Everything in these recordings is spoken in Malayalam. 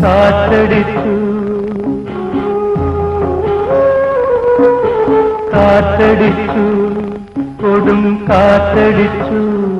കാറ്റടിച്ചു കാറ്റടിച്ചു കൊടും കാറ്റടിച്ചു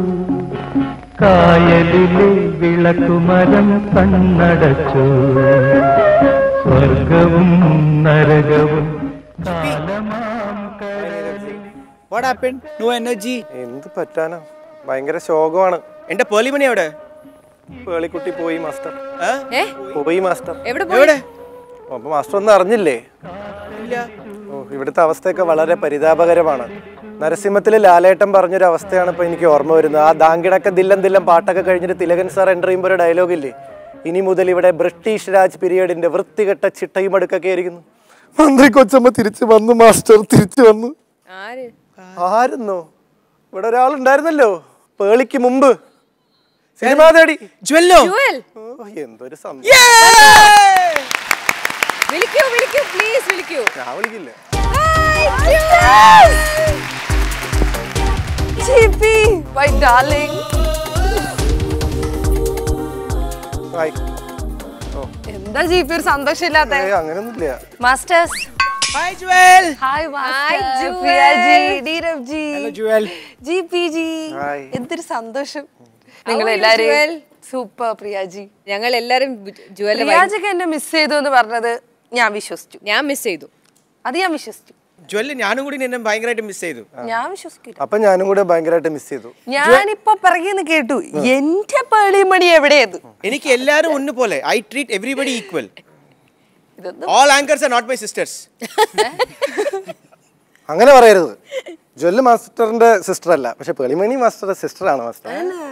കായലിലെ വിളക്കുമരം കണ്ണടച്ചു സ്വർഗവും നരകവും കാലമാം കടലിൽ വാട്ട് ഹാപ്പൻ നോ എനർജി എന്ത് പറ്റാനാ ഭയങ്കര ശോകമാണ് എന്റെ പേളിമണി എവിടെ പേളിക്കുട്ടി പോയി മാസ്റ്റർ ആ? ഏ പോയി മാസ്റ്റർ എവിടെ പോയി എവിടെ അപ്പൊ മാസ്റ്റർ ഒന്നും അറിഞ്ഞില്ലേ ഇല്ല ഓ ഇവിടുത്തെ അവസ്ഥയൊക്കെ വളരെ പരിതാപകരമാണ് നരസിംഹത്തിലെ ലാലേട്ടൻ പറഞ്ഞൊരു അവസ്ഥയാണ് ഇപ്പൊ എനിക്ക് ഓർമ്മ വരുന്നത് ആ ദാങ്കിടക്ക ദില്ലം ദില്ലം പാട്ടൊക്കെ കഴിഞ്ഞിട്ട് തിലകൻ സാർ എൻ്റർ ചെയ്യുമ്പോൾ ഒരു ഡയലോഗ് ഇല്ലേ ഇനി മുതൽ ഇവിടെ ബ്രിട്ടീഷ് രാജ് പീരീഡിന്റെ വൃത്തികെട്ട ചിട്ടയും അടുക്കൊക്കെ ആയിരിക്കുന്നു മന്ത്രി കൊച്ചമ്മ തിരിച്ചു വന്നു മാസ്റ്റർ തിരിച്ചു വന്നു ആര് ആരുന്നോ ഇവിടെ ഒരാളുണ്ടായിരുന്നല്ലോ പേളിക്ക് മുമ്പ് സിനിമാ തേടി ജ്വല്ലോ ജുവൽ ഓ, എന്തൊരു സംഭവം വിളിക്കൂ വിളിക്കൂ പ്ലീസ് വിളിക്കൂ ഞാൻ വിളിക്കില്ല GP, my darling. ഹായ് എന്താ ജി പി ഒരു സന്തോഷമില്ലാത്ത ഏയ് അങ്ങനെയൊന്നുമില്ല masters hi Jewel hi Hi, Jewel. Priya ji Neerav ji hello Jewel G P ji Hi. എന്തൊരു സന്തോഷം are നിങ്ങൾ you, എല്ലാരും Jewel? സൂപ്പർ പ്രിയ ജി ഞങ്ങൾ എല്ലാരും ജുവൽ പ്രിയാജിക്ക് എന്നെ മിസ് ചെയ്തു എന്ന് പറഞ്ഞത് ഞാൻ വിശ്വസിച്ചു ഞാൻ മിസ് ചെയ്തു അത് ഞാൻ വിശ്വസിച്ചു ജ്വല് ഞാനും കൂടി നിന്നെ ഭയങ്കരമായിട്ട് മിസ് ചെയ്തു ഞാൻ വിശ്വസിക്കില്ല അപ്പൊ ഞാനും കൂടെ ഭയങ്കരമായിട്ട് മിസ് ചെയ്തു ഞാനിപ്പോ പിറകിന്ന് കേട്ടു എന്റെ പേളിമണി എവിടെയത് എനിക്ക് എല്ലാരും ഒന്ന് പോലെ ഐ ട്രീറ്റ് എവറിബഡി ഈക്വൽ ഇതൊന്നും all anchors are not my sisters അങ്ങനെ പറയരുത് ജ്വല്ല് മാസ്റ്ററിന്റെ സിസ്റ്റർ അല്ല പക്ഷെ പെളിമണി മാസ്റ്ററുടെ സിസ്റ്റർ ആണ് മാസ്റ്റർ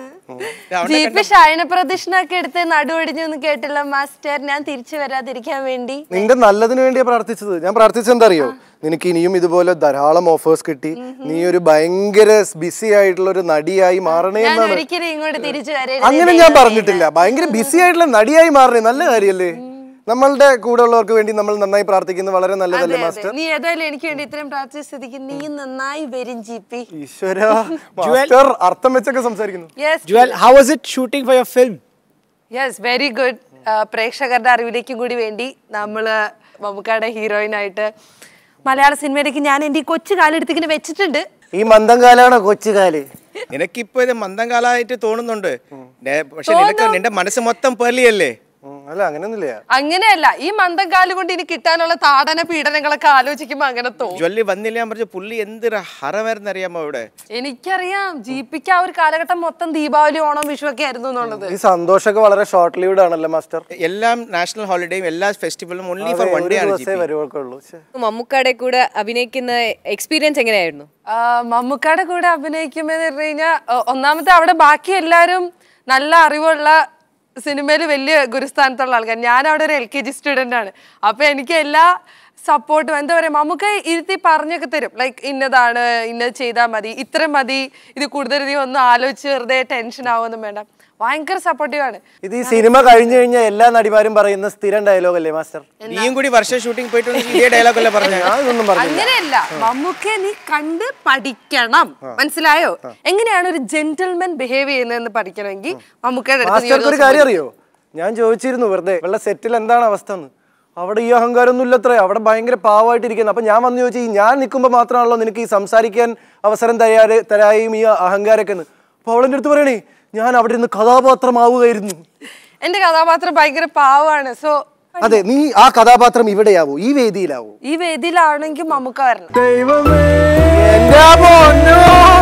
ജി പി ഷൈന പ്രദക്ഷിണൊക്കെ എടുത്ത് നടുവടിഞ്ഞു എന്ന് കേട്ടില്ല മാസ്റ്റർ ഞാൻ തിരിച്ചു വരാതിരിക്കാൻ വേണ്ടി നിന്റെ നല്ലതിന് വേണ്ടിയാ പ്രാർത്ഥിച്ചത് ഞാൻ പ്രാർത്ഥിച്ചത് എന്താ അറിയോ നിനക്ക് ഇനിയും ഇതുപോലെ ധാരാളം ഓഫേഴ്സ് കിട്ടി നീ ഒരു ഭയങ്കര ബിസി ആയിട്ടുള്ള ഒരു നടിയായി മാറണേ ഞാൻ എന്നാണ് ഒരിക്കലും ഇങ്ങോട്ട് തിരിച്ചു വരരുത് അങ്ങനെ ഞാൻ പറഞ്ഞിട്ടില്ല ഭയങ്കര ബിസി ആയിട്ടുള്ള നടിയായി മാറണേ നല്ല കാര്യല്ലേ നമ്മളുടെ കൂടെ ഉള്ളവർക്ക് വേണ്ടി നമ്മൾ നന്നായി പ്രാർത്ഥിക്കുന്നത് വളരെ നല്ലതല്ലേ അതെ, മാസ്റ്റർ അതെ. നീ ഏതായാലും എനിക്ക് വേണ്ടി ഇത്രയും പ്രാർത്ഥിച്ച സ്ഥിതിക്ക് നീ നന്നായി വരും ജി പി ഈശ്വര മാസ്റ്റർ അർത്ഥം വെച്ചൊക്കെ സംസാരിക്കുന്നു yes Jewel how was it shooting for your film yes very good പ്രേക്ഷകരുടെ അറിവിലേക്കും കൂടി വേണ്ടി നമ്മള് മമ്മൂക്കാടെ ഹീറോയിൻ ആയിട്ട് മലയാള സിനിമയിലേക്ക് ഞാൻ എൻ്റെ ഈ കൊച്ചു കാലെടുത്ത് ഇങ്ങനെ വെച്ചിട്ടുണ്ട് ഈ മന്ദം കാലാണോ കൊച്ചുകാല് നിനക്കിപ്പോ ഇത് മന്ദം കാലമായിട്ട് തോന്നുന്നുണ്ട് നെ- പക്ഷെ നിനക്ക് നിന്റെ മനസ്സ് മൊത്തം പേർലിയല്ലേ ഉം, അല്ല അങ്ങനെയൊന്നുമില്ല അങ്ങനെയല്ല ഈ മന്ദം കാല് കൊണ്ട് ഇനി കിട്ടാനുള്ള താടന പീഡനങ്ങളൊക്കെ ആലോചിക്കുമ്പോ അങ്ങനെ തോന്നും ജ്വല്ലി വന്നില്ല ഞാൻ പറഞ്ഞ പുള്ളി എന്തൊരു ഹറമായിരുന്നു അറിയാമോ ഇവിടെ എനിക്കറിയാം ജീപ്പിക്ക് ആ ഒരു കാലഘട്ടം മൊത്തം ദീപാവലി ഓണം വിഷു ഒക്കെ ആയിരുന്നു എന്നുള്ളത് ഈ സന്തോഷമൊക്കെ വളരെ ഷോർട്ട് ലീവ്ഡ് ആണല്ലോ മാസ്റ്റർ എല്ലാം നാഷണൽ ഹോളിഡേയും എല്ലാ ഫെസ്റ്റിവലും ഓൺലി ഫോർ അതെ, വൺ ഒരു ഡേ ആണ് ദിവസേ വരുവൊക്കെ ഉള്ളൂ ശ്ശെ. മമ്മൂക്കാടെ കൂടെ അഭിനയിക്കുന്ന എക്സ്പീരിയൻസ് എങ്ങനെയായിരുന്നു ആ, മമ്മൂക്കാടെ കൂടെ അഭിനയിക്കുമെന്ന് പറഞ്ഞു കഴിഞ്ഞാൽ ഒന്നാമത്തെ അവിടെ ബാക്കി എല്ലാവരും നല്ല അറിവുള്ള സിനിമയിൽ വലിയ ഗുരുസ്ഥാനത്തുള്ള ആൾക്കാർ ഞാൻ അവിടെ ഒരു എൽ കെ ജി സ്റ്റുഡൻ്റ് ആണ് അപ്പൊ എനിക്ക് എല്ലാ സപ്പോർട്ടും എന്താ പറയാ മമ്മൂക്ക ഇരുത്തി പറഞ്ഞൊക്കെ തരും ലൈക്ക് ഇന്നതാണ് ഇന്നത് ചെയ്താൽ മതി ഇത്ര മതി ഇത് കൂടുതൽ നീ ഒന്നും ആലോചിച്ച് വെറുതെ ടെൻഷൻ ആവുമൊന്നും വേണ്ട ഭയങ്കര സപ്പോർട്ടീവ് ആണ് ഇത് ഈ സിനിമ കഴിഞ്ഞു കഴിഞ്ഞാൽ എല്ലാ നടിമാരും പറയുന്ന സ്ഥിരം ഡയലോഗ് അല്ലേ മാസ്റ്റർ നീയും കൂടി വർഷം ഷൂട്ടിംഗ് പോയിട്ട് ഇതേ ഡയലോഗ് അല്ലേ പറഞ്ഞ ഞാൻ ഇതൊന്നും പറഞ്ഞില്ല അങ്ങനെയല്ല മമ്മൂക്കെ നീ കണ്ട് പഠിക്കണം മനസ്സിലായോ എങ്ങനെയാണ് ഒരു ജെന്റിൽമെൻ ബിഹേവ് ചെയ്യുന്നതെന്ന് പഠിക്കണമെങ്കിൽ മമ്മൂക്കയുടെ അടുത്ത് നീ ഒരു മാസ്റ്റർക്ക് ഒരു ദിവസം കാര്യം അറിയോ ഞാൻ ചോദിച്ചിരുന്നു വെറുതെ വെള്ള സെറ്റിൽ എന്താണ് അവസ്ഥ എന്ന് അവിടെ ഈ അഹങ്കാരമൊന്നും ഇല്ലത്രേ അവിടെ ഭയങ്കര പാവമായിട്ടിരിക്കുന്നു അപ്പൊ ഞാൻ വന്ന് ചോദിച്ചു ഈ ഞാൻ നിൽക്കുമ്പോൾ മാത്രമാണല്ലോ നിനക്ക് ഈ സംസാരിക്കാൻ അവസരം തരാറ് തരായും ഈ അഹങ്കാരമൊക്കെ എന്ന് അപ്പൊ അവളെന്റെ അടുത്ത് പറയണേ ഞാൻ അവിടെ ഇരുന്ന് കഥാപാത്രമാവുകയായിരുന്നു എന്റെ കഥാപാത്രം ഭയങ്കര പാവാണ് സോ അതെ നീ ആ കഥാപാത്രം ഇവിടെയാവൂ ഈ വേദിയിലാവൂ ഈ വേദിയിലാണെങ്കിൽ മമ്മൂക്ക വരണം ദൈവമേ എന്റെ പൊന്നോ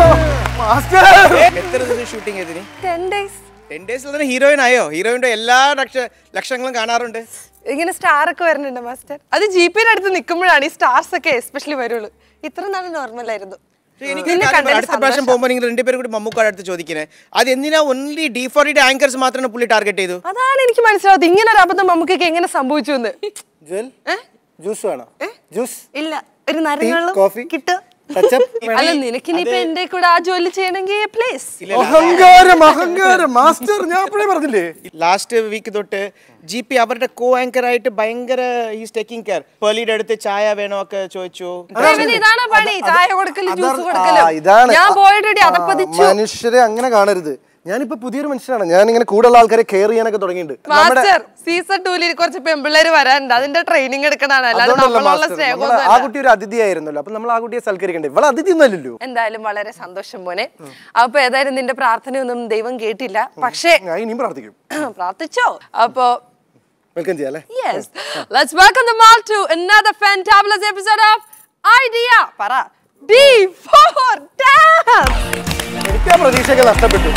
മാസ്റ്റർ എത്ര ദിവസം ഷൂട്ടിംഗ് ചെയ്തിന് ടെൻ ഡേയ്സ് ടെൻ ഡേയ്സിൽ തന്നെ ഹീറോയിൻ ആയോ ഹീറോയിന്റെ എല്ലാ ലക്ഷ ലക്ഷങ്ങളും കാണാറുണ്ട് ഇങ്ങനെ സ്റ്റാർ ഒക്കെ വരുന്നുണ്ട് മാസ്റ്റർ അത് ജി പിയുടെ അടുത്ത് നിൽക്കുമ്പോഴാണ് ഈ സ്റ്റാർസ് ഒക്കെ എസ്പെഷ്യലി വരുള്ളൂ ഇത്ര നാൾ നോർമൽ ആയിരുന്നു പക്ഷേ എനിക്ക് നിന്നെ ഒരു കാര്യം കണ്ടതിൽ പറയാം. അടുത്ത പ്രാവശ്യം പോകുമ്പോൾ നിങ്ങൾ രണ്ടുപേരും കൂടി മമ്മൂക്കാട് അടുത്ത് ചോദിക്കുന്നത് അത് എന്തിനാ ഒൺലി ഡി ഫോർ ഡിയുടെ ആങ്കേഴ്സ് മാത്രമാണ് പുള്ളി ടാർഗറ്റ് ചെയ്തു അതാണ് എനിക്ക് മനസ്സിലാവാത്തത് ഇങ്ങനെ ഒരു അബദ്ധം മമ്മൂക്കൊക്കെ എങ്ങനെ സംഭവിച്ചു എന്ന് ജ്വൽ ജ്യൂസ് വേണോ ജ്യൂസ് ഇല്ല ഒരു നാരങ്ങളും കോഫി? കിട്ടും ടച്ചപ്പ് അല്ല നിനക്കിനിയിപ്പോ എന്റെ കൂടെ ആ ജോലി ചെയ്യണമെങ്കിൽ പ്ലീസ് അഹങ്കാരം അഹങ്കാരം മാസ്റ്റർ ഞാൻ അപ്പോഴേ പറഞ്ഞില്ലേ ലാസ്റ്റ് വീക്ക് തൊട്ട് ജി പി അവരുടെ കോ ആങ്കർ ആയിട്ട് ഭയങ്കര ഈസ് ടേക്കിംഗ് കെയർ പേളിയുടെ അടുത്ത് ചായ വേണോ ഒക്കെ ചോദിച്ചു ഇതാണ് പണി ചായ കൊടുക്കലും ജ്യൂസ് അതാണ്- കൊടുക്കലും ആ, ഇതാണ് ഞാൻ ആ, പോയിട്ട് ആ, അതപ്പതിച്ചു മനുഷ്യരെ അങ്ങനെ കാണരുത് ഞാനിപ്പോ പുതിയൊരു മനുഷ്യനാണ് ഞാൻ ഇങ്ങനെ കൂടുതലുള്ള ആൾക്കാരെ കെയർ ചെയ്യാനൊക്കെ തുടങ്ങിയിട്ടുണ്ട് നമ്മുടെ മാസ്റ്റർ സീസൺ ടൂലിൽ കുറച്ച് പെമ്പിള്ളേര് വരാനുണ്ട് അതിന്റെ ട്രെയിനിങ് എടുക്കണതാണ് അല്ലാതെ അതുകൊണ്ടല്ല നമ്മളുള്ള മാസ്റ്റർ. നമ്മള് സ്നേഹമൊന്നും ആ കുട്ടി ഒരു അതിഥിയായിരുന്നല്ലോ അപ്പൊ നമ്മൾ ആ കുട്ടിയെ സൽക്കരിക്കണ്ടേ ഇവളെ അതിഥി ഒന്നല്ലല്ലോ എന്തായാലും വളരെ സന്തോഷം മോനെ അപ്പൊ ഏതായാലും നിന്റെ പ്രാർത്ഥനയൊന്നും ദൈവം കേട്ടില്ല പക്ഷേ ഞാൻ ഇനിയും പ്രാർത്ഥിക്കും പ്രാർത്ഥിച്ചോ അപ്പൊ വെൽക്കം ചെയ്യാം അല്ലേ yes let's welcome them all to another fantabulous episode of idea പറ d4 dance എനിക്ക് ആ പ്രതീക്ഷയൊക്കെ നഷ്ടപ്പെട്ടു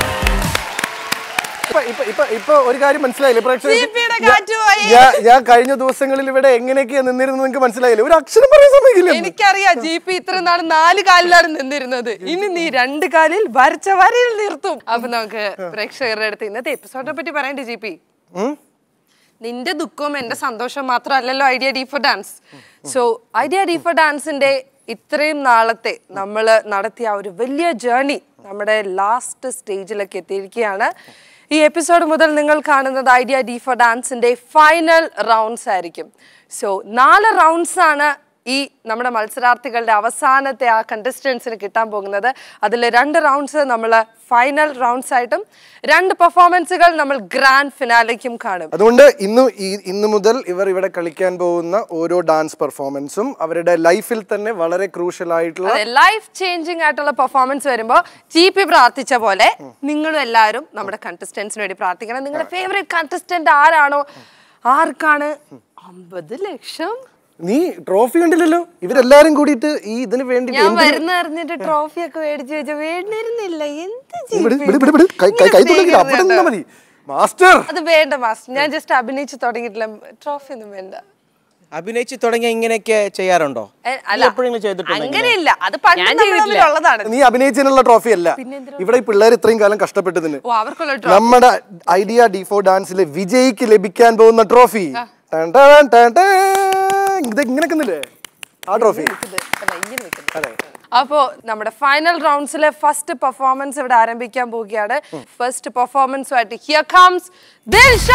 ഇപ്പൊ ഇപ്പൊ ഇപ്പൊ ഇപ്പൊ ഒരു കാര്യം മനസ്സിലായില്ലേ CP യുടെ പ്രേക്ഷകർക്ക് കാറ്റ് പോയി. ഞാൻ- ഞാൻ കഴിഞ്ഞ ദിവസങ്ങളിൽ ഇവിടെ എങ്ങനെയൊക്കെയാ നിന്നിരുന്നത് നിങ്ങൾക്ക് മനസ്സിലായില്ലേ ഒരു അക്ഷരം പറയാൻ സമയമില്ല എനിക്കറിയാം ജി പി ഇത്ര നാൾ നാല് കാലിലാണ് നിന്നിരുന്നത് ഇനി നീ രണ്ട് കാലിൽ വരച്ച വരയിൽ നിർത്തും അപ്പൊ നമുക്ക് പ്രേക്ഷകരുടെ അടുത്ത് ഇന്നത്തെ എപ്പിസോഡിനെ പറ്റി പറയണ്ടേ ജി പി നിന്റെ ദുഃഖവും എന്റെ സന്തോഷവും മാത്രമല്ലല്ലോ Idea D four Dance so Idea D four ഡാൻസിന്റെ ഇത്രയും നാളത്തെ നമ്മൾ നടത്തിയ ആ ഒരു വലിയ ജേർണി നമ്മുടെ ലാസ്റ്റ് സ്റ്റേജിലൊക്കെ എത്തിയിരിക്കുകയാണ് ഈ എപ്പിസോഡ് മുതൽ നിങ്ങൾ കാണുന്നത് ഐഡിയ ഡി ഫോർ ഡാൻസിന്റെ ഫൈനൽ റൗണ്ട്സ് ആയിരിക്കും സോ നാല് റൗണ്ട്സ് ആണ് ഈ നമ്മുടെ മത്സരാർത്ഥികളുടെ അവസാനത്തെ ആ കണ്ടസ്റ്റൻസിന് കിട്ടാൻ പോകുന്നത് അതിൽ രണ്ട് റൗണ്ട്സ് നമ്മൾ ഫൈനൽ റൗണ്ട്സ് ആയിട്ടും രണ്ട് പെർഫോമൻസുകൾ നമ്മൾ ഗ്രാൻഡ് ഫിനാലേക്കും കാണും അതുകൊണ്ട് ഇന്ന് ഈ ഇന്ന് മുതൽ ഇവർ ഇവിടെ കളിക്കാൻ പോകുന്ന ഓരോ ഡാൻസ് പെർഫോമൻസും അവരുടെ ലൈഫിൽ തന്നെ വളരെ ക്രൂഷ്യൽ ആയിട്ടുള്ള അതെ ലൈഫ് ചേഞ്ചിങ് ആയിട്ടുള്ള പെർഫോമൻസ് വരുമ്പോൾ ജി പി പ്രാർത്ഥിച്ച പോലെ നിങ്ങളും എല്ലാവരും നമ്മുടെ കണ്ടസ്റ്റൻസിന് വേണ്ടി പ്രാർത്ഥിക്കണം നിങ്ങളുടെ ഫേവറേറ്റ് കണ്ടസ്റ്റന്റ് ആരാണോ ആർക്കാണ് അമ്പത് ലക്ഷം നീ ട്രോഫി കണ്ടില്ലല്ലോ ഇവരെല്ലാരും കൂടിയിട്ട് ഈ ഇതിന് വേണ്ടി ഞാൻ വരുന്ന അറിഞ്ഞിട്ട് ട്രോഫി ഒക്കെ മേടിച്ചു വെച്ച വേണ്ടിയിരുന്നില്ല എന്ത് ജി വിട്, പി? വിട്, വിട്, വിട്. കൈ- കൈ- കൈ ഇങ്ങനെ തുടങ്ങില്ല അവിടെ സ്നേഹിക്കുന്നുണ്ടോ? നിന്നാ മതി മാസ്റ്റർ അത് വേണ്ട മാസ്റ്റർ ഞാൻ ജസ്റ്റ് അഭിനയിച്ച് തുടങ്ങിയിട്ടില്ല ട്രോഫി ഒന്നും വേണ്ട അഭിനയിച്ച് തുടങ്ങിയ ഇങ്ങനെയൊക്കെ ചെയ്യാറുണ്ടോ ഏ, നീ എപ്പോഴെങ്കിലും ചെയ്തിട്ടുണ്ടോ ഇങ്ങനെ? അങ്ങനെയില്ല അത് പണ്ട് ഞാൻ നമ്മൾ ചെയ്തിട്ടില്ല. തമ്മിലുള്ളതാണ് നീ അഭിനയിച്ചതിനുള്ള ട്രോഫി അല്ല ഇവിടെ ഈ പിള്ളേർ ഇത്രയും കാലം കഷ്ടപ്പെട്ടതിന് ഓ അവർക്കുള്ള trophy. നമ്മുടെ ഐഡിയ ഡി ഫോർ ഡാൻസിലെ വിജയിക്ക് ലഭിക്കാൻ പോകുന്ന ട്രോഫി ഇത് ഇങ്ങനെ നിൽക്കുന്നില്ലേ ആ ട്രോഫി ഇത് കണ്ടോ, ഇങ്ങനെ നിൽക്കുന്നു. അതെ അപ്പോ നമ്മുടെ ഫൈനൽ റൗണ്ട്സിലെ ഫസ്റ്റ് പെർഫോമൻസ് ഇവിടെ ആരംഭിക്കാൻ പോവുകയാണ് ഫസ്റ്റ് പെർഫോമൻസുമായിട്ട് ഹിയർ കംസ് ദിൽഷ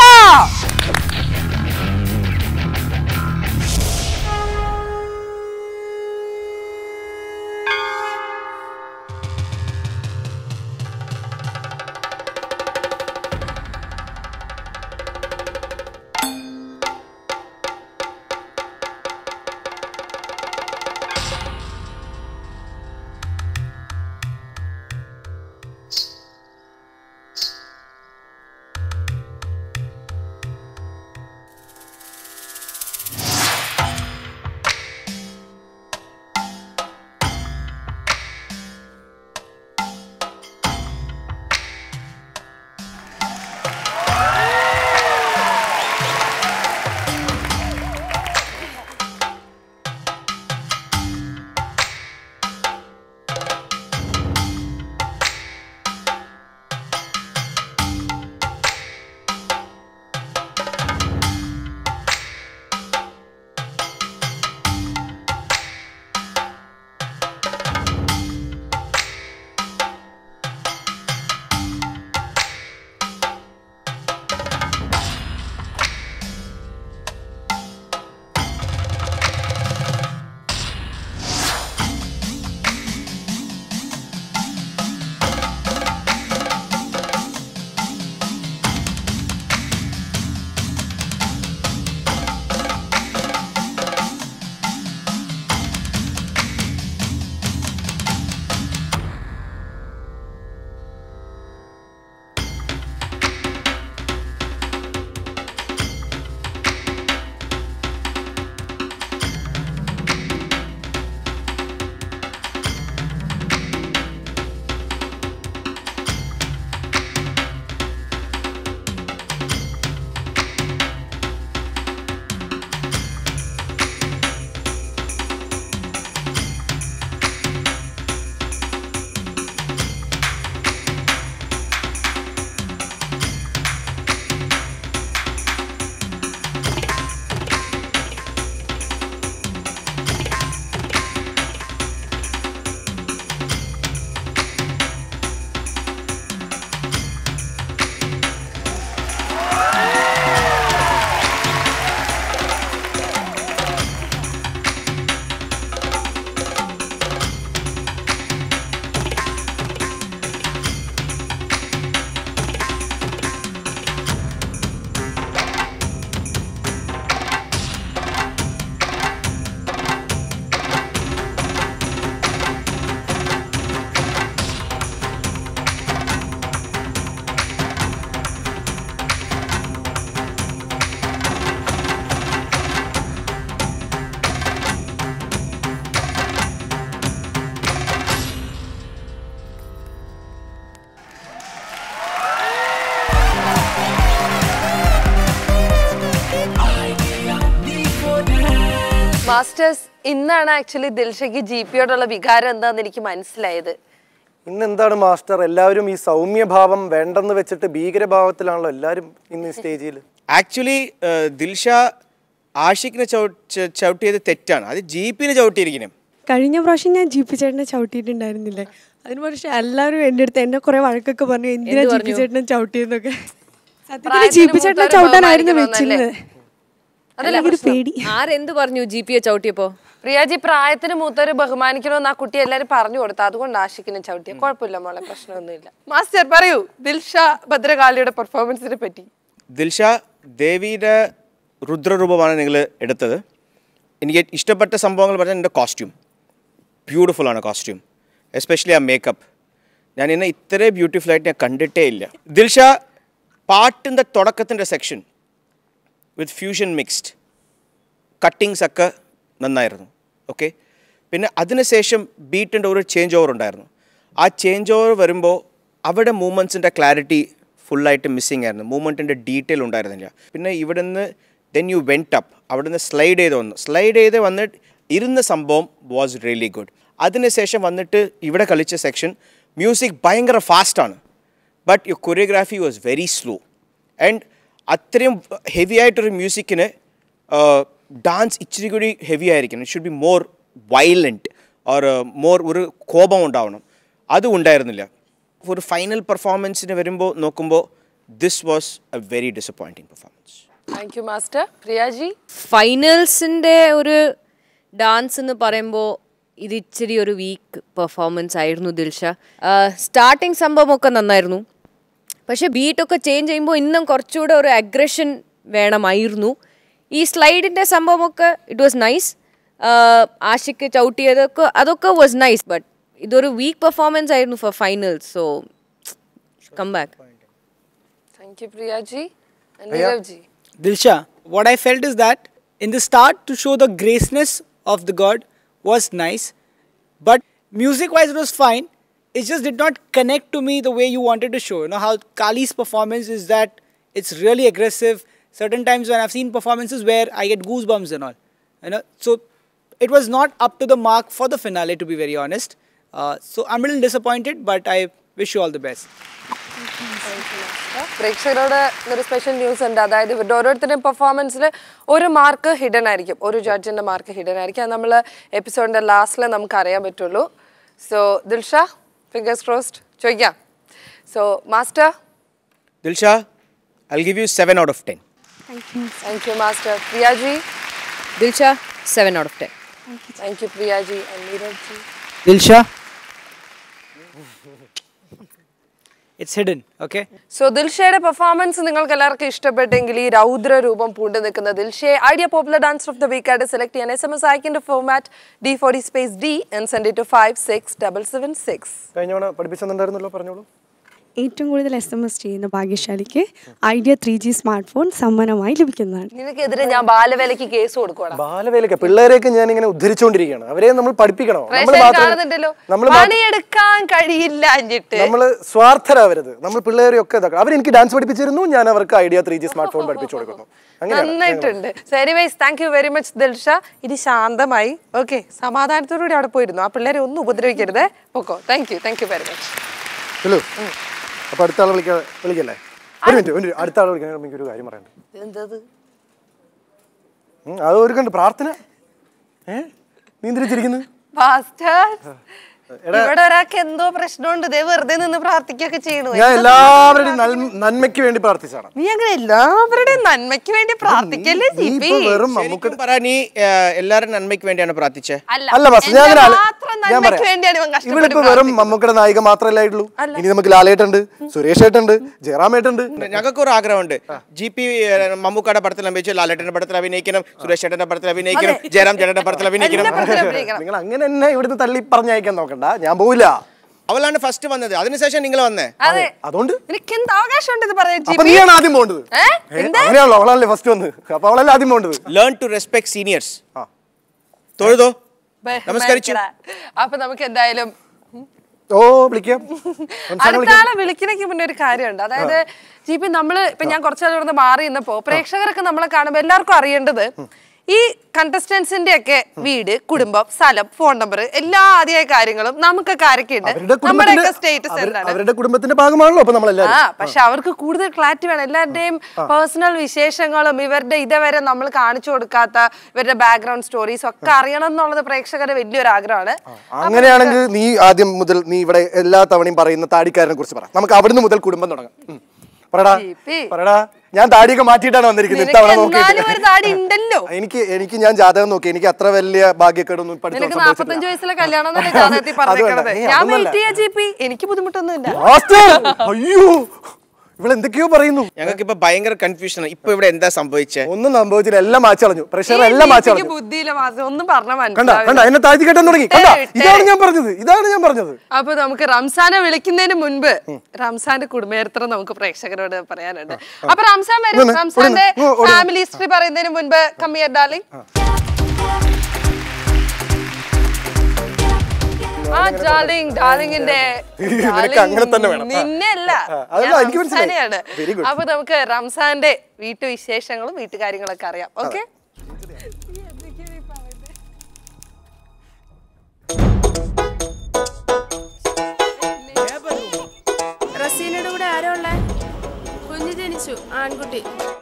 മാസ്റ്റേഴ്സ് ഇന്നാണ് ആക്ച്വലി ദിൽഷയ്ക്ക് ജി പിയോടുള്ള വികാരം എന്താന്ന് എനിക്ക് മനസ്സിലായത് ഇന്ന് എന്താണ് മാസ്റ്റർ എല്ലാവരും ഈ സൗമ്യഭാവം വേണ്ടെന്ന് വെച്ചിട്ട് ഭീകരഭാവത്തിലാണല്ലോ എല്ലാവരും ഇന്ന് ഈ സ്റ്റേജിൽ ആക്ച്വലി ദിൽഷ ആഷിക്കിനെ ചവിട്ട് ചവിട്ടിയത് തെറ്റാണ് അത് ജീപ്പിനെ ചവിട്ടിയിരിക്കണം കഴിഞ്ഞ പ്രാവശ്യം ഞാൻ ജീപ്പ് ചേട്ടനെ ചവിട്ടിയിട്ടുണ്ടായിരുന്നില്ലേ അതിന് പക്ഷെ എല്ലാവരും എൻ്റെ അടുത്ത് എന്നെ കുറെ വഴക്കൊക്കെ പറഞ്ഞു എന്തിനാ ജീപ്പ് ചേട്ടനെ ചവിട്ടിയെന്നൊക്കെ സത്യത്തിൽ പ്രായത്തിന് ജീപ്പ് ചേട്ടനെ മൂത്തവരെ ചവിട്ടാനായിരുന്നു ബഹുമാനിക്കണമെന്നല്ലേ? വെച്ചിരുന്നത് അല്ലെങ്കിൽ ഒരു പേടി ആരെന്ത് പറഞ്ഞു ജി പി എ ചവിട്ടിയപ്പോ പ്രിയാജി പ്രായത്തിന് മൂത്തവരെ ബഹുമാനിക്കണമെന്ന് ആ കുട്ടി എല്ലാരും പറഞ്ഞു കൊടുത്തു അതുകൊണ്ട് ആഷിക്കിനെ ചവിട്ടിയ കുഴപ്പമില്ല മോളെ പ്രശ്നമൊന്നുമില്ല മാസ്റ്റർ പറയൂ ദിൽഷ ഭദ്രകാളിയുടെ പെർഫോമൻസിനെ പറ്റി ദിൽഷ ദേവിയുടെ രുദ്രരൂപമാണ് നിങ്ങൾ എടുത്തത് എനിക്ക് ഇഷ്ടപ്പെട്ട സംഭവങ്ങൾ പറഞ്ഞാൽ എൻ്റെ കോസ്റ്റ്യൂം ബ്യൂട്ടിഫുൾ ആണ് കോസ്റ്റ്യൂം എസ്പെഷ്യലി ആ മേക്കപ്പ് ഞാൻ ഇന്ന് ഇത്രയും ബ്യൂട്ടിഫുൾ ആയിട്ട് ഞാൻ കണ്ടിട്ടേ ഇല്ല ദിൽഷ പാട്ടിൻ്റെ തുടക്കത്തിൻ്റെ section with fusion mixed cuttings ഒക്കെ നന്നായിരുന്നു ഓക്കെ പിന്നെ അതിനുശേഷം ബീറ്റിൻ്റെ ഒരു ചേഞ്ച് ഓവർ ഉണ്ടായിരുന്നു ആ ചേഞ്ച് ഓവർ വരുമ്പോൾ അവിടെ മൂമെൻറ്റ്സിൻ്റെ ക്ലാരിറ്റി ഫുള്ളായിട്ട് മിസ്സിങ് ആയിരുന്നു മൂമെൻറ്റിൻ്റെ ഡീറ്റെയിൽ ഉണ്ടായിരുന്നില്ല പിന്നെ ഇവിടെ നിന്ന് ദെൻ യു വെൻറ്റ് അപ്പ് അവിടെ നിന്ന് സ്ലൈഡ് ചെയ്ത് വന്നു സ്ലൈഡ് ചെയ്ത് വന്നിട്ട് ഇരുന്ന സംഭവം വാസ് റിയലി ഗുഡ് അതിനുശേഷം വന്നിട്ട് ഇവിടെ കളിച്ച സെക്ഷൻ മ്യൂസിക് ഭയങ്കര ഫാസ്റ്റാണ് but you choreography was very slow and അത്രയും ഹെവി ആയിട്ടൊരു മ്യൂസിക്കിന് ഡാൻസ് ഇച്ചിരി കൂടി ഹെവി ആയിരിക്കണം it should be more violent or more ഒരു കോപം ഉണ്ടാവണം അതും ഉണ്ടായിരുന്നില്ല ഒരു ഫൈനൽ പെർഫോമൻസിന് വരുമ്പോൾ നോക്കുമ്പോൾ this was a very disappointing performance thank you master Priyaji ഫൈനൽസിന്റെ ഒരു ഡാൻസ് എന്ന് പറയുമ്പോൾ ഇത് ഇച്ചിരി ഒരു വീക്ക് പെർഫോമൻസ് ആയിരുന്നു ദിൽഷ സ്റ്റാർട്ടിങ് സംഭവമൊക്കെ നന്നായിരുന്നു പക്ഷെ ബീറ്റൊക്കെ ചേഞ്ച് ചെയ്യുമ്പോൾ ഇന്നും കുറച്ചുകൂടെ ഒരു അഗ്രഷൻ വേണമായിരുന്നു ഈ സ്ലൈഡിൻ്റെ സംഭവമൊക്കെ ഇറ്റ് വാസ് നൈസ് ആഷിക്ക് ചവിട്ടിയതൊക്കെ അതൊക്കെ വാസ് നൈസ് ബട്ട് ഇതൊരു വീക്ക് പെർഫോമൻസ് ആയിരുന്നു for finals so come back thank you Priyaji Neerav ji Dilsha, what I felt is that in the start to show the graceness of the god was nice, but music wise it was fine. It just did not connect to me the way you wanted to show. You know how Kali's performance is that it's really aggressive. Certain times when I've seen performances where I get goosebumps and all. You know, so it was not up to the mark for the finale to be very honest. Uh, so I'm a little disappointed, but I wish you all the best. പ്രേക്ഷകരോട് ഒരു സ്പെഷ്യൽ ന്യൂസ് ഉണ്ട് അതായത് ഇവരുടെ ഓരോരുത്തരുടെയും പെർഫോമൻസിൽ ഒരു മാർക്ക് ഹിഡൻ ആയിരിക്കും ഒരു ജഡ്ജിന്റെ മാർക്ക് ഹിഡൻ ആയിരിക്കും അത് നമ്മൾ എപ്പിസോഡിന്റെ ലാസ്റ്റിൽ നമുക്ക് അറിയാൻ പറ്റുള്ളൂ സോ ദിൽഷ ഫിംഗേഴ്സ് ക്രോസ്ഡ് ചോദിക്കാം so master Dilsha I give you seven out of ten thank you master Priyaji Dilsha seven out of ten thank you Priyaji and Neerav ji Dilsha, it's hidden, okay? So ദിൽഷയുടെ പെർഫോമൻസ് നിങ്ങൾക്ക് എല്ലാവർക്കും ഇഷ്ടപ്പെട്ടെങ്കിൽ ഈ രൗദ്ര രൂപം പൂണ്ടു നിൽക്കുന്ന ദിൽഷയെ Idea popular dancer of the week ആയിട്ട് സെലക്ട് ചെയ്യാൻ എസ് എം എസ് അയക്കിന്റെ format D forty space D and send two five six double seven six കഴിഞ്ഞ തവണ പഠിപ്പിച്ചെന്നുണ്ടായിരുന്നല്ലോ പറഞ്ഞോളൂ ഏറ്റവും കൂടുതൽ എസ് എം എസ് ചെയ്യുന്ന ഭാഗ്യശാലിക്ക് Idea three G smart phone സമ്മാനമായി ലഭിക്കുന്നതാണ് നിനക്കെതിരെ ഞാൻ ബാലവേലയ്ക്ക് കേസ് കൊടുക്കണം ബാലവേലൊക്കെ പിള്ളേരെയൊക്കെ ഞാൻ ഇങ്ങനെ ഉദ്ധരിച്ചുകൊണ്ടിരിക്കുകയാണ് അവരെ നമ്മൾ പഠിപ്പിക്കണോ നമ്മൾ പ്രേക്ഷകർ മാത്രം കാണുന്നുണ്ടല്ലോ നമ്മൾ മാത്രം പണിയെടുക്കാൻ കഴിയില്ല അഞ്ചിട്ട് നമ്മൾ സ്വാർത്ഥരാവരുത് നമ്മൾ പിള്ളേരെയൊക്കെ ഇതാക്കണം അവരെനിക്ക് ഡാൻസ് പഠിപ്പിച്ചിരുന്നു ഞാൻ അവർക്ക് Idea three G smart phone പഠിപ്പിച്ചു കൊടുക്കുന്നു അങ്ങനെയാണ് നന്നായിട്ടുണ്ട് anyways thank you very much Dilsha ഇനി ശാന്തമായി ഓക്കെ സമാധാനത്തോടുകൂടി അവിടെ പോയിരുന്നു ആ പിള്ളേരെ ഒന്നും ഉപദ്രവിക്കരുത് പൊക്കോ thank you thank you very much hello അപ്പൊ അടുത്ത ആളെ വിളിക്കാ വിളിക്കല്ലേ ഒരു മിനിറ്റ് ഒരു minute. അടുത്ത ആളെ വിളിക്കാൻ എനിക്ക് ഒരു കാര്യം പറയണ്ട എന്തത് ഉം, അത് ഒരുക്കണ്ട് പ്രാർത്ഥന ഏ നീ എന്തിനാ ചിരിക്കുന്നത് പാസ്റ്റർ ഇവിടെ ഒരാൾക്ക് എന്തോ പ്രശ്നമുണ്ട് ദേ വെറുതെ നിന്ന് പ്രാർത്ഥിക്കുകയൊക്കെ ചെയ്യണു ഞാൻ എല്ലാവരുടെയും നന്മ- നന്മയ്ക്ക് വേണ്ടി പ്രാർത്ഥിച്ചാണ് നീ അങ്ങനെ എല്ലാവരുടെയും നന്മയ്ക്ക് വേണ്ടി പ്രാർത്ഥിക്കല്ലേ നീ ജിപി ഇപ്പൊ വെറും നമുക്ക് ശരിക്കും പറ നീ എല്ലാവരും നന്മയ്ക്ക് വേണ്ടിയാണ് പ്രാർത്ഥിച്ചത് അല്ല ബസ് ഞാൻ അങ്ങനെ എന്റെ ആല- മാത്രം ഞാൻ നന്മയ്ക്ക് വേണ്ടിയാണ് ഇവൻ പറയാം കഷ്ടപ്പെട്ട് ഇവിടെ ഇപ്പൊ വെറും മമ്മൂക്കയുടെ നായിക മാത്രമല്ലേ ആയിട്ടുള്ളൂ ഇനി നമുക്ക് ലാലേട്ടുണ്ട് സുരേഷ് ഏട്ടുണ്ട് ജയറാം ഏട്ടുണ്ട് ഞങ്ങൾക്ക് ഒരു ആഗ്രഹമുണ്ട് ജി പി മമ്മൂക്കയുടെ പടത്തിൽ അഭിനയിച്ചു ലാലേട്ടന്റെ പടത്തിൽ അഭിനയിക്കണം സുരേഷ് ചേട്ടന്റെ പടത്തിൽ അഭിനയിക്കണം ജയറാം ചേട്ടന്റെ പടത്തിൽ അഭിനയിക്കണം നിങ്ങൾ അങ്ങനെ എന്നെ ഇവിടുന്ന് തള്ളി പറഞ്ഞയക്കാൻ നോക്കണ്ട ഞാൻ പോവില്ല അവളാണ് ഫസ്റ്റ് വന്നത് അതിനുശേഷം നിങ്ങൾ വന്നേ അതെ അതുകൊണ്ട് നിനക്ക് എന്ത് അവകാശമുണ്ട് ഇത് പറയാൻ അപ്പൊ ജിപി നീയാണ് ആദ്യം പോകേണ്ടത് ഏ? ഏ, അങ്ങനെയാണല്ലോ അവളല്ലേ ഫസ്റ്റ് വന്ന് അപ്പൊ അവളല്ലേ ആദ്യം പോകേണ്ടത് ലേൺ ടു റെസ്പെക്ട് സീനിയേഴ്സ് ആ. തൊഴുതോ ബെ- നമസ്കരിച്ചു ബെക്കടാ. അപ്പൊ നമുക്ക് എന്തായാലും ഓ വിളിക്കാം അടുത്ത ആളെ വിളിക്കണേക്ക് മുന്നേ ഒരു കാര്യമുണ്ട് അതായത് ജിപി നമ്മള് ഇപ്പൊ ഞാൻ കുറച്ചാൾ ഇവിടെ മാറി നിന്നപ്പോ പ്രേക്ഷകർക്ക് നമ്മളെ കാണുമ്പോ എല്ലാവർക്കും അറിയേണ്ടത് ഈ കണ്ടസ്റ്റൻസിന്റെ ഒക്കെ വീട് കുടുംബം സ്ഥലം ഫോൺ നമ്പർ എല്ലാ ആദ്യമായ കാര്യങ്ങളും നമുക്കൊക്കെ ആരൊക്കെയുണ്ട് അവരുടെ നമ്മുടെയൊക്കെ കുടുംബത്തിന്റെ സ്റ്റേറ്റസ് അവർ- എന്താണ് അവരുടെ കുടുംബത്തിന്റെ ഭാഗമാണല്ലോ അപ്പൊ നമ്മളെല്ലാരും ആ പക്ഷെ അവർക്ക് കൂടുതൽ ക്ലാരിറ്റി വേണം എല്ലാവരുടെയും പേഴ്സണൽ വിശേഷങ്ങളും ഇവരുടെ ഇതുവരെ നമ്മൾ കാണിച്ചു കൊടുക്കാത്ത ഇവരുടെ ബാക്ക്ഗ്രൗണ്ട് സ്റ്റോറീസ് ഒക്കെ അറിയണം എന്നുള്ളത് പ്രേക്ഷകരുടെ വലിയൊരു ആഗ്രഹമാണ് അങ്ങനെയാണെങ്കിൽ നീ ആദ്യം മുതൽ നീ ഇവിടെ എല്ലാ തവണയും പറയുന്ന താടിക്കാരനെ കുറിച്ച് പറ നമുക്ക് അവിടുന്ന് മുതൽ കുടുംബം തുടങ്ങാം ഉം. പറടാ ജിപി. പറടാ ഞാൻ താടിയൊക്കെ മാറ്റിയിട്ടാണ് വന്നിരിക്കുന്നത് നിനക്ക് ഇത്തവണ എന്നാലും ഒരു നോക്കിയിട്ട് താടി ഉണ്ടല്ലോ എനിക്ക് എനിക്ക് ഞാൻ ജാതകം നോക്കി എനിക്ക് അത്ര വലിയ ഭാഗ്യക്കേടൊന്നും ഇപ്പൊ നിനക്ക് അടുത്ത് നാപ്പത്തഞ്ച് വയസ്സിലെ കല്യാണം എന്നല്ലേ ജാതകത്തിൽ പറഞ്ഞേക്കണത് ഏയ് ഞാൻ അതൊന്നുമല്ല. വെയിറ്റ് ചെയ്യാ ജി പി എനിക്ക് ബുദ്ധിമുട്ടൊന്നുമില്ല മാസ്റ്റർ അയ്യോ ഇവൾ എന്തൊക്കെയോ പറയുന്നു ഞങ്ങൾക്ക് ഇപ്പൊ ഭയങ്കര കൺഫ്യൂഷൻ ഇപ്പൊ ഇവിടെ എന്താ സംഭവിച്ചേ ഒന്നും സംഭവിച്ചില്ല എല്ലാം മാച്ച് കളഞ്ഞു പ്രഷർ ഈ എല്ലാം മാച്ച് ജിപിക്ക് കളഞ്ഞു ബുദ്ധിയില്ല മാസം ഒന്നും പറഞ്ഞ കണ്ട കണ്ട മനസ്സിലാവില്ല എന്നെ താഴ്ത്തി കെട്ടാൻ തുടങ്ങി കണ്ട ഏയ്, ഇതാണ് ഏയ്. ഞാൻ പറഞ്ഞത് ഇതാണ് ഞാൻ പറഞ്ഞത് അപ്പൊ നമുക്ക് റംസാനെ വിളിക്കുന്നതിന് മുൻപ് റംസാന്റെ കുടുംബചരിത്രം നമുക്ക് പ്രേക്ഷകരോട് പറയാനുണ്ട് അപ്പൊ റംസാൻ വരും ഇങ്ങനെ, റംസാന്റെ ഇങ്ങനെ, ഓടി. ഫാമിലി ഹിസ്റ്ററി പറയുന്നതിന് മുൻപ് കമ്മിയർ ഡാർലിംഗ് ആ ഡാർലിംഗ് ഡാർലിംഗിന്റെ നിനക്ക് അങ്ങനെ തന്നെ വേണം. ആ. നിന്നല്ല ആ, അതല്ല, ഞാൻ എനിക്ക് മനസ്സിലായി. റംസാനെയാണ് Very good. അപ്പൊ നമുക്ക് റംസാന്റെ വീട്ടുവിശേഷങ്ങളും വീട്ടുകാര്യങ്ങളൊക്കെ അറിയാം ഓക്കെ റസീനയുടെ കൂടെ ആരോ ഉള്ളേ കുഞ്ഞു ജനിച്ചു ആൺകുട്ടി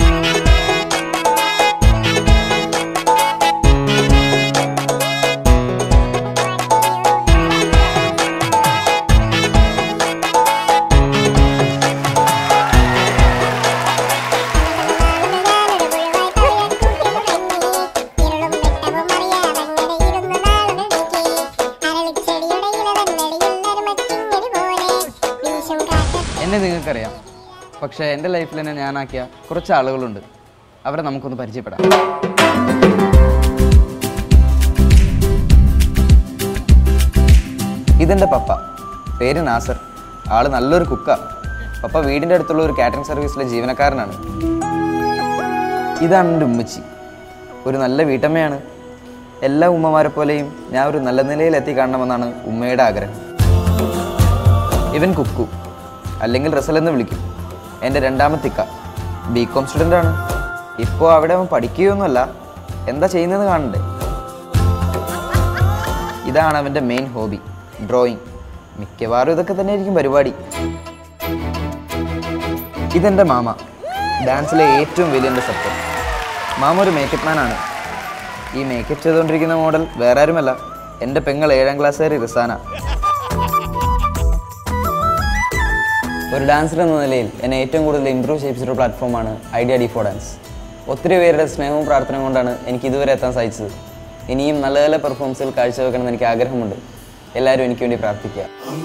എന്നെ നിങ്ങൾക്കറിയാം പക്ഷേ എൻ്റെ ലൈഫിൽ തന്നെ ഞാനാക്കിയ കുറച്ച് ആളുകളുണ്ട് അവരെ നമുക്കൊന്ന് പരിചയപ്പെടാം ഇതെൻ്റെ പപ്പ പേര് നാസർ ആള് നല്ലൊരു കുക്കാ പപ്പ വീടിൻ്റെ അടുത്തുള്ള ഒരു കാറ്ററിംഗ് സർവീസിലെ ജീവനക്കാരനാണ് ഇതാണ് എൻ്റെ ഉമ്മച്ചി ഒരു നല്ല വീട്ടമ്മയാണ് എല്ലാ ഉമ്മമാരെ പോലെയും ഞാൻ ഒരു നല്ല നിലയിൽ എത്തിക്കാണണമെന്നാണ് ഉമ്മയുടെ ആഗ്രഹം ഇവൻ കുക്കു അല്ലെങ്കിൽ റസൽ എന്ന് വിളിക്കും എൻ്റെ രണ്ടാമത്തെ ഇക്ക ബി കോം സ്റ്റുഡൻ്റ് ആണ് ഇപ്പോൾ അവിടെ അവൻ പഠിക്കുകയൊന്നുമല്ല എന്താ ചെയ്യുന്നതെന്ന് കാണണ്ടേ ഇതാണ് അവൻ്റെ മെയിൻ ഹോബി ഡ്രോയിങ് മിക്കവാറും ഇതൊക്കെ തന്നെ ആയിരിക്കും പരിപാടി ഇതെൻ്റെ മാമ ഡാൻസിലെ ഏറ്റവും വലിയ എൻ്റെ സത്യം മാമ ഒരു മേക്കപ്പ് മാനാണ് ഈ മേക്കപ്പ് ചെയ്തുകൊണ്ടിരിക്കുന്ന മോഡൽ വേറെ ആരുമല്ല എൻ്റെ പെങ്ങൾ ഏഴാം ക്ലാസ്സുകാരി റിസാന ഒരു ഡാൻസർ എന്ന നിലയിൽ എന്നെ ഏറ്റവും കൂടുതൽ ഇമ്പ്രൂവ് ചെയ്യിപ്പിച്ചൊരു പ്ലാറ്റ്ഫോമാണ് ഐഡിയ ഡി ഫോർ ഡാൻസ് ഒത്തിരി പേരുടെ സ്നേഹവും പ്രാർത്ഥനയും കൊണ്ടാണ് എനിക്ക് ഇതുവരെ എത്താൻ സാധിച്ചത് ഇനിയും നല്ല നല്ല പെർഫോമൻസുകൾ കാഴ്ചവെക്കണമെന്ന് എനിക്ക് ആഗ്രഹമുണ്ട് എല്ലാവരും എനിക്ക് വേണ്ടി പ്രാർത്ഥിക്കുക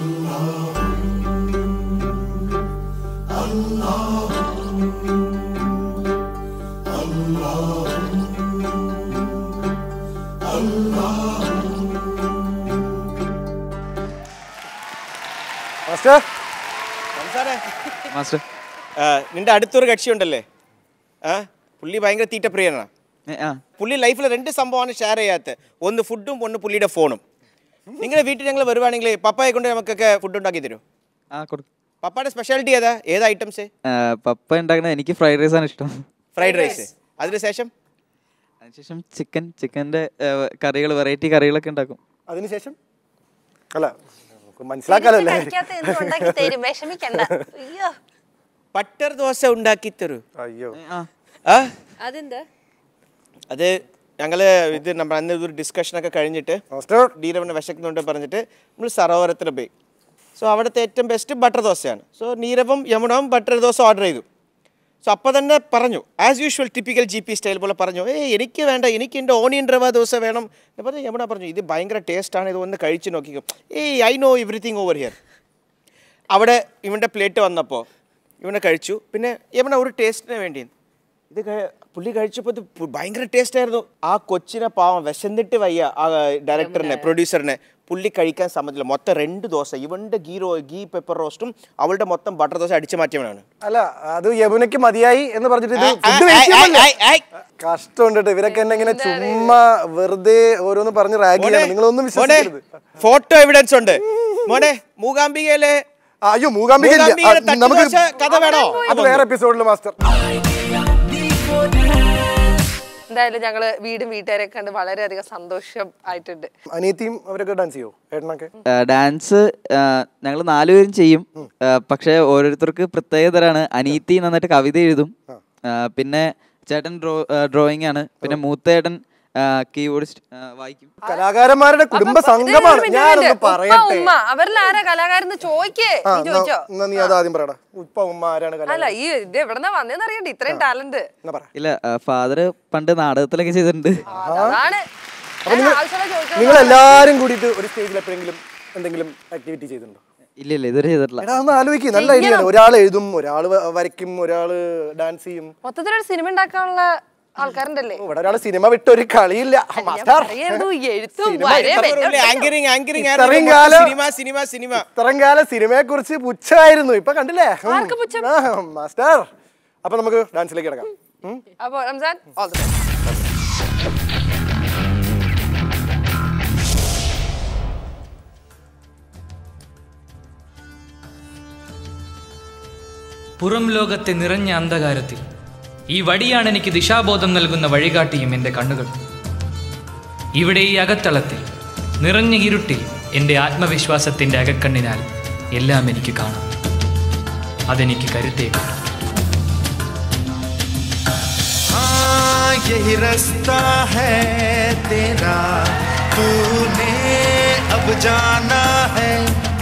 മാസ്റ്റർ മാസ്റ്റർ നിന്റെ അടുത്തൊരു കക്ഷി ഉണ്ടല്ലേ ആ പുള്ളി ഭയങ്കര തീറ്റപ്രിയനാണ് പുള്ളി ലൈഫിൽ രണ്ട് സംഭവമാണ് ഷെയർ ചെയ്യാത്തത് ഒന്ന് ഫുഡും ഒന്ന് പുള്ളിയുടെ ഫോണും നിങ്ങളുടെ വീട്ടിൽ ഞങ്ങൾ വരുവാണെങ്കിൽ പപ്പായെ കൊണ്ട് നമുക്കൊക്കെ ഫുഡ് ഉണ്ടാക്കി തരും ആ കൊടുക്കും പപ്പയുടെ സ്പെഷ്യാലിറ്റി ഏതാ ഏതാ ഐറ്റംസ് പപ്പ ഉണ്ടാക്കുന്നത് എനിക്ക് ഫ്രൈഡ് റൈസ് ആണ് ഇഷ്ടം ഫ്രൈഡ് റൈസ് അതിനുശേഷം അതിനുശേഷം ചിക്കൻ ചിക്കൻ്റെ കറികൾ വെറൈറ്റി കറികളൊക്കെ ഉണ്ടാക്കും അതിനുശേഷം അല്ല നമുക്ക് മനസ്സിലാക്കാലോ അല്ലേ തരും വിഷമിക്കണ്ട അയ്യോ ബട്ടർ ദോശ ഉണ്ടാക്കി തരൂ അയ്യോ ആ അതെന്താ അത് ഞങ്ങൾ ഇത് നമ്മൾ അന്ന് ഒരു ഡിസ്കഷനൊക്കെ കഴിഞ്ഞിട്ട് മാസ്റ്റർ നീരവന് വിശക്കുന്നുണ്ട് പറഞ്ഞിട്ട് നമ്മൾ സരോവരത്തിൽ പോയി സോ അവിടുത്തെ ഏറ്റവും ബെസ്റ്റ് ബട്ടർ ദോശയാണ് സോ നീരവും യമുനവും ബട്ടർ ദോശ ഓർഡർ ചെയ്തു സോ അപ്പോൾ തന്നെ പറഞ്ഞു as usual typical G P style പോലെ പറഞ്ഞു ഏയ് എനിക്ക് വേണ്ട എനിക്ക് എൻ്റെ ഓണിയൻ റവ ദോശ വേണം എന്ന് പറഞ്ഞു യമുന പറഞ്ഞു ഇത് ഭയങ്കര ടേസ്റ്റാണ് ഇത് ഒന്ന് കഴിച്ച് നോക്കിക്കോ ഏയ് I know everything over here അവിടെ ഇവൻ്റെ പ്ലേറ്റ് വന്നപ്പോൾ ഇവനെ കഴിച്ചു പിന്നെ യമുന ഒരു ടേസ്റ്റിന് വേണ്ടി ഇത് കഴി- പുള്ളി കഴിച്ചപ്പോൾ ഇത് പു- ഭയങ്കര ടേസ്റ്റ് ആയിരുന്നു ആ കൊച്ചിനെ പാവം വിശന്നിട്ട് വയ്യ ആ ഡയറക്ടറിനെ പ്രൊഡ്യൂസറിനെ പുള്ളി കഴിക്കാൻ സമ്മതില്ല മൊത്തം രണ്ട് ദോശ ഇവന്റെ ഗീ റോ ഗീ പെപ്പർ റോസ്റ്റും അവളുടെ മൊത്തം ബട്ടർ ദോശ അടിച്ചു മാറ്റിയവനാണ് അല്ല അത് യമുനയ്ക്ക് മതിയായി എന്ന് പറഞ്ഞിട്ട് ഇത് ആ, ആ, food ആ, waste ആ, ചെയ്യുന്നതല്ലേ? ആ, ആ. കഷ്ടമുണ്ട് കേട്ടോ. ഇവരൊക്കെ എന്നെ ഇങ്ങനെ ചുമ്മാ വെറുതെ ഓരോന്ന് പറഞ്ഞ് റാഗ് ചെയ്യണം നിങ്ങളൊന്നും വിശ്വസിക്കരുത് ഫോട്ടോ എവിഡൻസ് ഉണ്ട് മോനെ മൂകാംബികയിലെ ആ, അയ്യോ മൂകാംബിക ഇല്ല. മൂകാംബികയിലെ ആ, നമുക്ക് തട്ടുദോശ കഥ വേണോ അത് വേറെ എപ്പിസോഡിൽ മാസ്റ്റർ എന്തായാലും ഞങ്ങള് വീടും വീട്ടുകാരെ കണ്ട് വളരെയധികം സന്തോഷം ആയിട്ടുണ്ട് അനിയത്തിയും അവരൊക്കെ ഡാൻസ് ചെയ്യോ ഏട്ടനൊക്കെ ഡാൻസ് ഞങ്ങൾ നാലുപേരും ചെയ്യും ആ, പക്ഷേ ഓരോരുത്തർക്ക് പ്രത്യേകതരാണ് അനീതി നന്നായിട്ട് കവിത എഴുതും ആ, പിന്നെ ചേട്ടൻ ഡ്രോ ഡ്രോയിങ് ആണ് പിന്നെ മൂത്തേട്ടൻ കീബോർഡിസ്റ്റ് വായിക്കും കലാകാരന്മാരുടെ കുടുംബ സംഘമാണ് ഞാനൊന്ന് പറയട്ടെ ഉമ്മ അവരിൽ ആരാ കലാകാരൻ ചോദിക്കേ ആ നീ ചോദിച്ചോ എന്നാ- എന്നാ നീ അത് ആദ്യം പറയടാ ഉപ്പ ഉമ്മ ആരാണ് അല്ല കലാകാരൻ ഈ ഇത് എവിടെന്നാ വന്നേന്ന് അറിയണ്ടേ ഇത്രയും ടാലന്റ് എന്നാ പറ ഇല്ല ഫാദർ പണ്ട് നാടകത്തിലൊക്കെ ചെയ്തിട്ടുണ്ട് അതാണ് അപ്പൊ നിങ്ങൾ ആവശ്യമുള്ള ചോദിച്ചോ നിങ്ങൾ എല്ലാരും കൂടിയിട്ട് ഒരു സ്റ്റേജിൽ എപ്പോഴെങ്കിലും എന്തെങ്കിലും ആക്ടിവിറ്റി ചെയ്തിട്ടുണ്ടോ ഇല്ല ഇല്ല ഇതുവരെ ചെയ്തിട്ടില്ല എടാ ഒന്ന് ആലോചിക്കും നല്ല ഐഡിയ ആണ് ഒരാൾ എഴുതും ഒരാൾ വരയ്ക്കും ഒരാൾ ഡാൻസ് ചെയ്യും മൊത്തത്തിലൊരു സിനിമ ഉണ്ടാക്കാനുള്ള ആൾക്കാരുണ്ടല്ലേ ഇവിടെ ഒരാൾ സിനിമ വിട്ട് ഒരു കളിയില്ല മാസ്റ്റർ പറയായിരുന്നു എഴുത്തും സിനിമ വരയും എല്ലാം ആങ്കറിങ് ആങ്കറിങ് ഇത്രയും കാലം സിനിമ സിനിമ സിനിമ ഇത്രയും കാലം സിനിമയെ കുറിച്ച് പുച്ഛമായിരുന്നു ഇപ്പൊ കണ്ടില്ലേ ഉം. ആർക്ക് പുച്ഛം? ആ, മാസ്റ്റർ അപ്പൊ നമുക്ക് ഡാൻസിലേക്ക് കിടക്കാം ഉം. അപ്പൊ റംസാൻ ഓൾ ദി ബെസ്റ്റ് പുറം ലോകത്തെ നിറഞ്ഞ അന്ധകാരത്തിൽ ഈ വടിയാണ് എനിക്ക് ദിശാബോധം നൽകുന്ന വഴികാട്ടിയും എൻ്റെ കണ്ണുകൾ ഇവിടെ ഈ അകത്തളത്തിൽ നിറഞ്ഞ ഇരുട്ടിൽ എൻ്റെ ആത്മവിശ്വാസത്തിൻ്റെ അകക്കണ്ണിനാൽ എല്ലാം എനിക്ക് കാണാം അതെനിക്ക് കരുത്തേക്കും हाँ यही रास्ता है तेरा तूने अब जाना है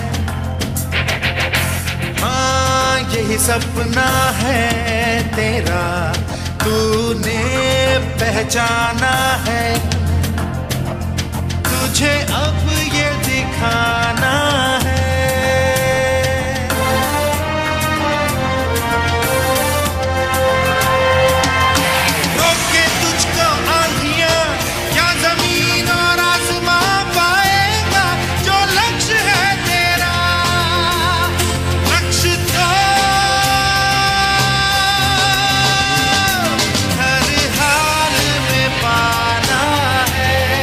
हाँ यही सपना है तेरा तूने पहचाना है तुझे अब ये दिखाना है रोके तुझको आंधियां क्या जमीन और आसमां पाएगा जो लक्ष्य है तेरा लक्ष्य तो हर हाल में पाना है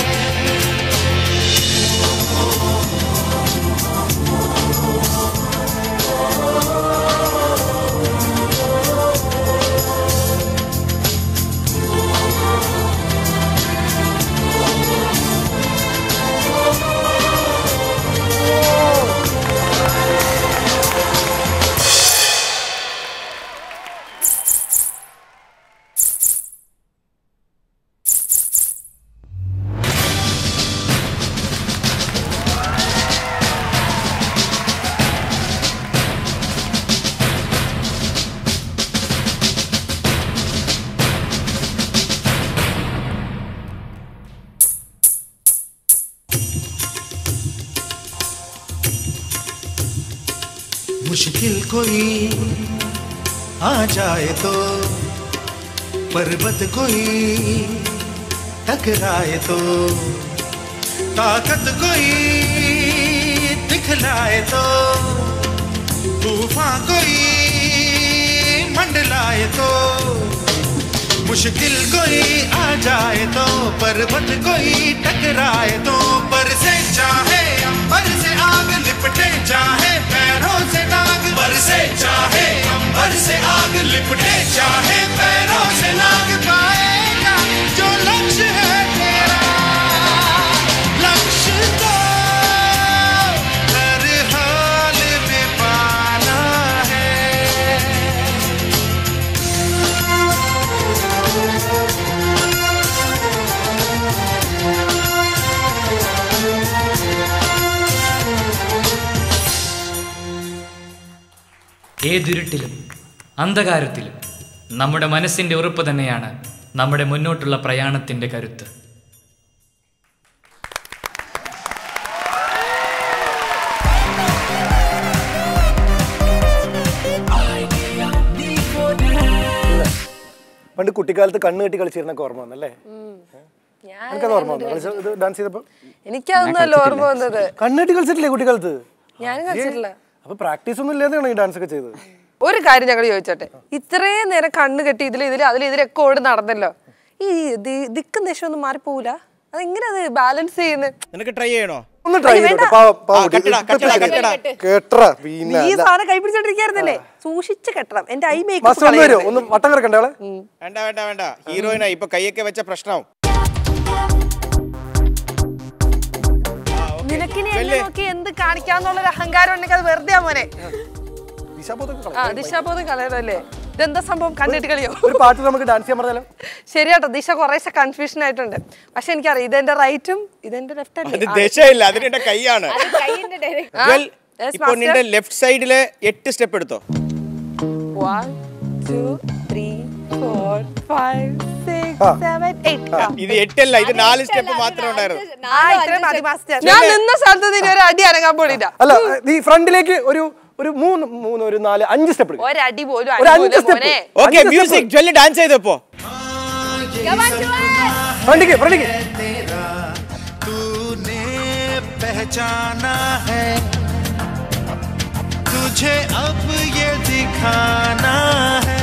मुश्किल कोई आ जाए तो पर्वत कोई टकराए तो ताकत कोई दिखलाए तो तूफान कोई मंडलाए तो मुश्किल कोई आ जाए तो पर्वत कोई टकराए तो पर से चाहे अंबर से आग लिपटे चाहे पैरों से नाग पर से चाहे अंबर से आग लिपटे चाहे पैरों से नाग पाएगा जो लक्ष्य है तेरा लक्ष्य तो हर हाल में पाना है ഏതിരുട്ടിലും അന്ധകാരത്തിലും നമ്മുടെ മനസ്സിൻ്റെ ഉറപ്പ് തന്നെയാണ് നമ്മുടെ മുന്നോട്ടുള്ള പ്രയാണത്തിൻ്റെ കരുത്ത് പണ്ട് കുട്ടിക്കാലത്ത് കണ്ണ് കെട്ടി കളിച്ചിരുന്നൊക്കെ ഓർമ്മ വന്നല്ലേ എനിക്കത് ഓർമ്മ വന്നു കളിച്ച ഇത് ഡാൻസ് ചെയ്തപ്പോ എനിക്കതൊന്നല്ല ഓർമ്മ വന്നത് കണ്ണ് കെട്ടി കളിച്ചിട്ടില്ലേ കുട്ടിക്കാലത്ത് ഞാനും കളിച്ചിട്ടില്ല അപ്പൊ പ്രാക്ടീസ് ഒന്നും ഇല്ലാതെയാണോ ഈ ഡാൻസ് ഒക്കെ ചെയ്തത് ഒരു കാര്യം ഞങ്ങൾ ചോദിച്ചോട്ടെ ഇത്രയും നേരം കണ്ണ് കെട്ടി ഇതിൽ ഇതിൽ അതിൽ ഇതിലൊക്കെ ഓടി നടന്നല്ലോ ഈ ദി- ദിക്കും ദേശം ഒന്നും മാറിപ്പോകൂല അതെങ്ങനെ അത് ബാലൻസ് ചെയ്യുന്നത് നിനക്ക് ട്രൈ ചെയ്യണോ ഒന്ന് ട്രൈ ചെയ്തോട്ടെ പാവം പാവം ആ, കുട്ടി. കെട്ടടാ, ഇപ്പൊ കെട്ടടാ, ശരിയായി. കെട്ടടാ. കേട്ടറാ പിന്നെ ഈ അല്ല. സാധനം കൈ പിടിച്ചോണ്ടിരിക്കായിരുന്നല്ലേ സൂക്ഷിച്ച് കെട്ടണം എന്റെ ഐ മാസ്റ്റർ ഒന്ന് വരുമോ മേക്കപ്പ് ഒന്ന് വട്ടം കിടക്കണ്ടേ അവളെ വേണ്ട വേണ്ട വേണ്ട ഹീറോയിനാ ഇപ്പൊ കൈയൊക്കെ വെച്ച പ്രശ്നവും നിനക്കിനി എന്നെ നോക്കി എന്ത് കാണിക്കാന്നുള്ളൊരു അഹങ്കാരം ഉണ്ടെങ്കിൽ അത് വെറുതെ മോനെ ആ ദിശാബോധം കളയണല്ലേ ഇതെന്താ സംഭവം കണ്ടിട്ട് കളിയോ ഒരു പാട്ട് നമുക്ക് ഡാൻസ് ചെയ്യാൻ പറഞ്ഞാലോ ശരിയാട്ടോ ദിശ കുറേശ്ശെ കൺഫ്യൂഷൻ ആയിട്ടുണ്ട് പക്ഷെ എനിക്കറിയാം ഇതെന്റെ റൈറ്റും ഇതെന്റെ ലെഫ്റ്റ് അത് അല്ലേ ദശയില്ല അതിന് എന്റെ കൈയാണ് ആ, Well, yes, ഇപ്പൊ master. നിന്റെ ലെഫ്റ്റ് സൈഡിലെ എട്ട് സ്റ്റെപ്പ് എടുത്തോ One, two, three, four, five, six, ആ. seven, eight. ആ. ഇത് എട്ടല്ല ഇത് നാല് സ്റ്റെപ്പ് മാത്രമേ ഉണ്ടായിരുന്നു ആ, ഇത്രയും മതി മാസ്റ്റർ. ഞാൻ നിന്ന സ്ഥലത്ത് നിന്ന് ഒരു അടി അനങ്ങാൻ പോണില്ല അല്ല നീ ഫ്രണ്ടിലേക്ക് ഒരു ഒരു മൂന്ന് മൂന്ന് ഒരു നാല് അഞ്ച് സ്റ്റെപ്പ് ഒരടി പോലും ഒരു അഞ്ച് അനങ്ങൂല സ്റ്റെപ്പ് മോനെ ഓക്കെ മ്യൂസിക് ജ്വല്ലി ഡാൻസ് ചെയ്തപ്പോ ഫ്രണ്ടിക്ക് ഫ്രണ്ടിക്ക് तूने पहचाना है तुझे अब ये दिखाना है